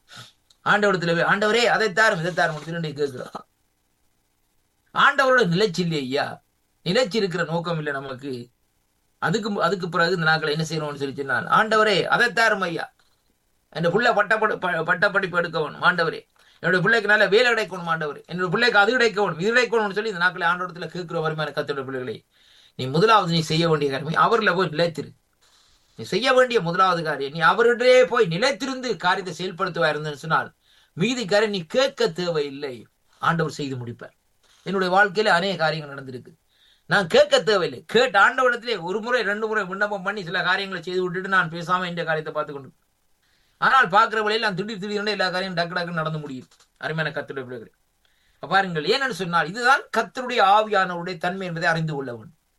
ஆண்டவரத்துல ஆண்டவரே அதை தாரும் இதை தாரும் திரும்பி கேட்கிறான் ஆண்டவரோட நிலைச்சி இல்லையா ஐயா நிலைச்சி இருக்கிற நோக்கம் இல்லை நமக்கு அதுக்கு அதுக்கு பிறகு இந்த நாட்களை என்ன செய்யணும்னு சொல்லி சொன்னால் ஆண்டவரே அதை தாரும் ஐயா என் புள்ள பட்ட பட்ட படிப்பு எடுக்கணும் ஆண்டவரே என்னுடைய பிள்ளைக்கு நல்ல வேலை கிடைக்கணும் ஆண்டவர் என்னோட பிள்ளைக்கு அது கிடைக்கணும் இது கிடைக்கணும்னு சொல்லி இந்த நாட்களை ஆண்டோடத்துல கேட்கிற வருமான கத்தோட பிள்ளைகளை நீ முதலாவது நீ செய்ய வேண்டிய காரியம் அவர்ல போய் நிலைத்திரு நீ செய்ய வேண்டிய முதலாவது காரியம் நீ அவரிடையே போய் நிலைத்திருந்து காரியத்தை செயல்படுத்துவா இருந்தேன்னு சொன்னால் மீதி காரியம் நீ கேட்க தேவையில்லை ஆண்டவர் செய்து முடிப்பார் என்னுடைய வாழ்க்கையில அநேக காரியங்கள் நடந்திருக்கு நான் கேட்க தேவையில்லை கேட்ட ஆண்டவரிடத்திலே ஒரு முறை ரெண்டு முறை விண்ணப்பம் பண்ணி சில காரியங்களை செய்து விட்டுட்டு நான் பேசாம இந்த காரியத்தை பார்த்து கொண்டு ஆனால் பார்க்கிற வழியில் நான் திடீர் திடீர்னு எல்லா காரியம் டக்கு டக்கு நடந்து முடியும் அருமையான கத்துடைய பிள்ளைகள் பாருங்கள் ஏனென்னு சொன்னால் இதுதான் கத்தருடைய ஆவியானவருடைய தன்மை என்பதை அறிந்து கொள்ள வேண்டும்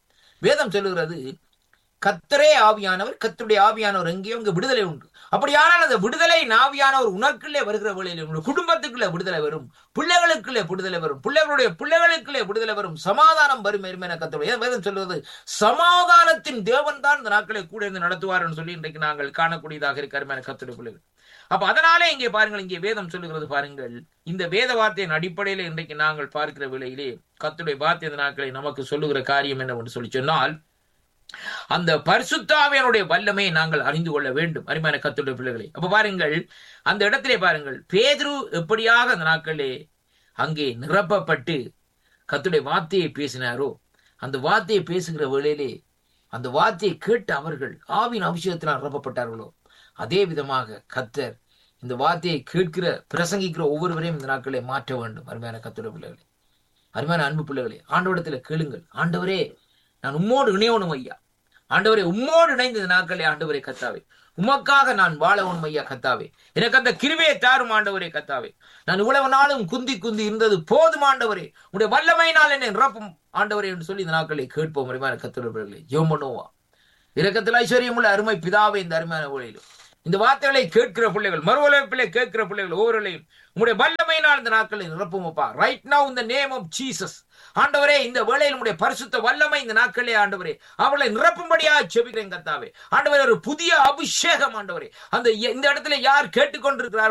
வேதம் சொல்லுகிறது கத்தரே ஆவியானவர் கத்தருடைய ஆவியானவர் எங்கேயோ இங்க விடுதலை உண்டு அப்படியானால் அந்த விடுதலை ஆவியானவர் உனக்குள்ளே வருகிற வேளையில் உங்களுடைய குடும்பத்துக்குள்ளே விடுதலை வரும் பிள்ளைகளுக்குள்ளே விடுதலை வரும் பிள்ளைகளுடைய பிள்ளைகளுக்குள்ளே விடுதலை வரும் சமாதானம் வரும் எருமையான கத்தருடைய வேதம் சொல்வது சமாதானத்தின் தேவன் தான் இந்த நாட்களை கூட இருந்து நடத்துவார்னு சொல்லி இன்றைக்கு நாங்கள் காணக்கூடியதாக இருக்க அருமையான கத்தருடைய பிள்ளைகள் அப்ப அதனாலே இங்கே பாருங்கள் இங்கே வேதம் சொல்லுகிறது பாருங்கள் இந்த வேத வார்த்தையின் அடிப்படையில் இன்றைக்கு நாங்கள் பார்க்கிற வேளையிலே கத்துடைய வார்த்தை இந்த நாட்களை நமக்கு சொல்லுகிற காரியம் என்னவென்று சொல்லி சொன்னால் அந்த பரிசுத்தாவியனுடைய வல்லமையை நாங்கள் அறிந்து கொள்ள வேண்டும் அருமையான கத்துடைய பிள்ளைகளை அப்ப பாருங்கள் அந்த இடத்திலே பாருங்கள் பேதுரு எப்படியாக அந்த நாட்களே அங்கே நிரப்பப்பட்டு கத்துடைய வார்த்தையை பேசினாரோ அந்த வார்த்தையை பேசுகிற வேளையிலே அந்த வார்த்தையை கேட்டு அவர்கள் ஆவின் அபிஷேகத்தினால் நிரப்பப்பட்டார்களோ அதே விதமாக கத்தர் இந்த வார்த்தையை கேட்கிற பிரசங்கிக்கிற ஒவ்வொருவரையும் இந்த நாட்களை மாற்ற வேண்டும் அருமையான கத்துடைய பிள்ளைகளே அருமையான அன்பு பிள்ளைகளே ஆண்டவரிடத்துல கேளுங்கள் ஆண்டவரே நான் உம்மோடு இணையணும் ஐயா ஆண்டவரே உம்மோடு இணைந்த இந்த நாட்களே ஆண்டவரே கத்தாவே உமக்காக நான் வாழவனும் ஐயா கத்தாவே எனக்கு அந்த கிருவையை தாரும் ஆண்டவரே கத்தாவே நான் இவ்வளவு நாளும் குந்தி குந்தி இருந்தது போதும் ஆண்டவரே உடைய வல்லமையினால் என்னை நிரப்பும் ஆண்டவரே என்று சொல்லி இந்த நாட்களை கேட்போம் அருமையான கத்துறவர்களே ஜெபம் பண்ணுவா இரக்கத்தில் ஐஸ்வர்யம் உள்ள அருமை பிதாவே இந்த அருமையான ஊழியிலும் இந்த வார்த்தைகளை கேட்கிற பிள்ளைகள் மறுவலைப்பிலே கேட்கிற பிள்ளைகள் ஒவ்வொருவரையும் உங்களுடைய வல்லமையினால் இந்த நாட்களை நிரப்புமப்பா ரைட் நவ் இந்த நேம் ஆஃப் ஜீசஸ் ஆண்டவரே இந்த வேளையில் உடைய பரிசுத்த வல்லமை இந்த நாட்களே ஆண்டவரே அவளை நிரப்பும்படியா செபிக்கிறேன் கத்தாவே ஆண்டவரே ஒரு புதிய அபிஷேகம் ஆண்டவரே அந்த இந்த இடத்துல யார் கேட்டுக்கொண்டிருக்கிறார்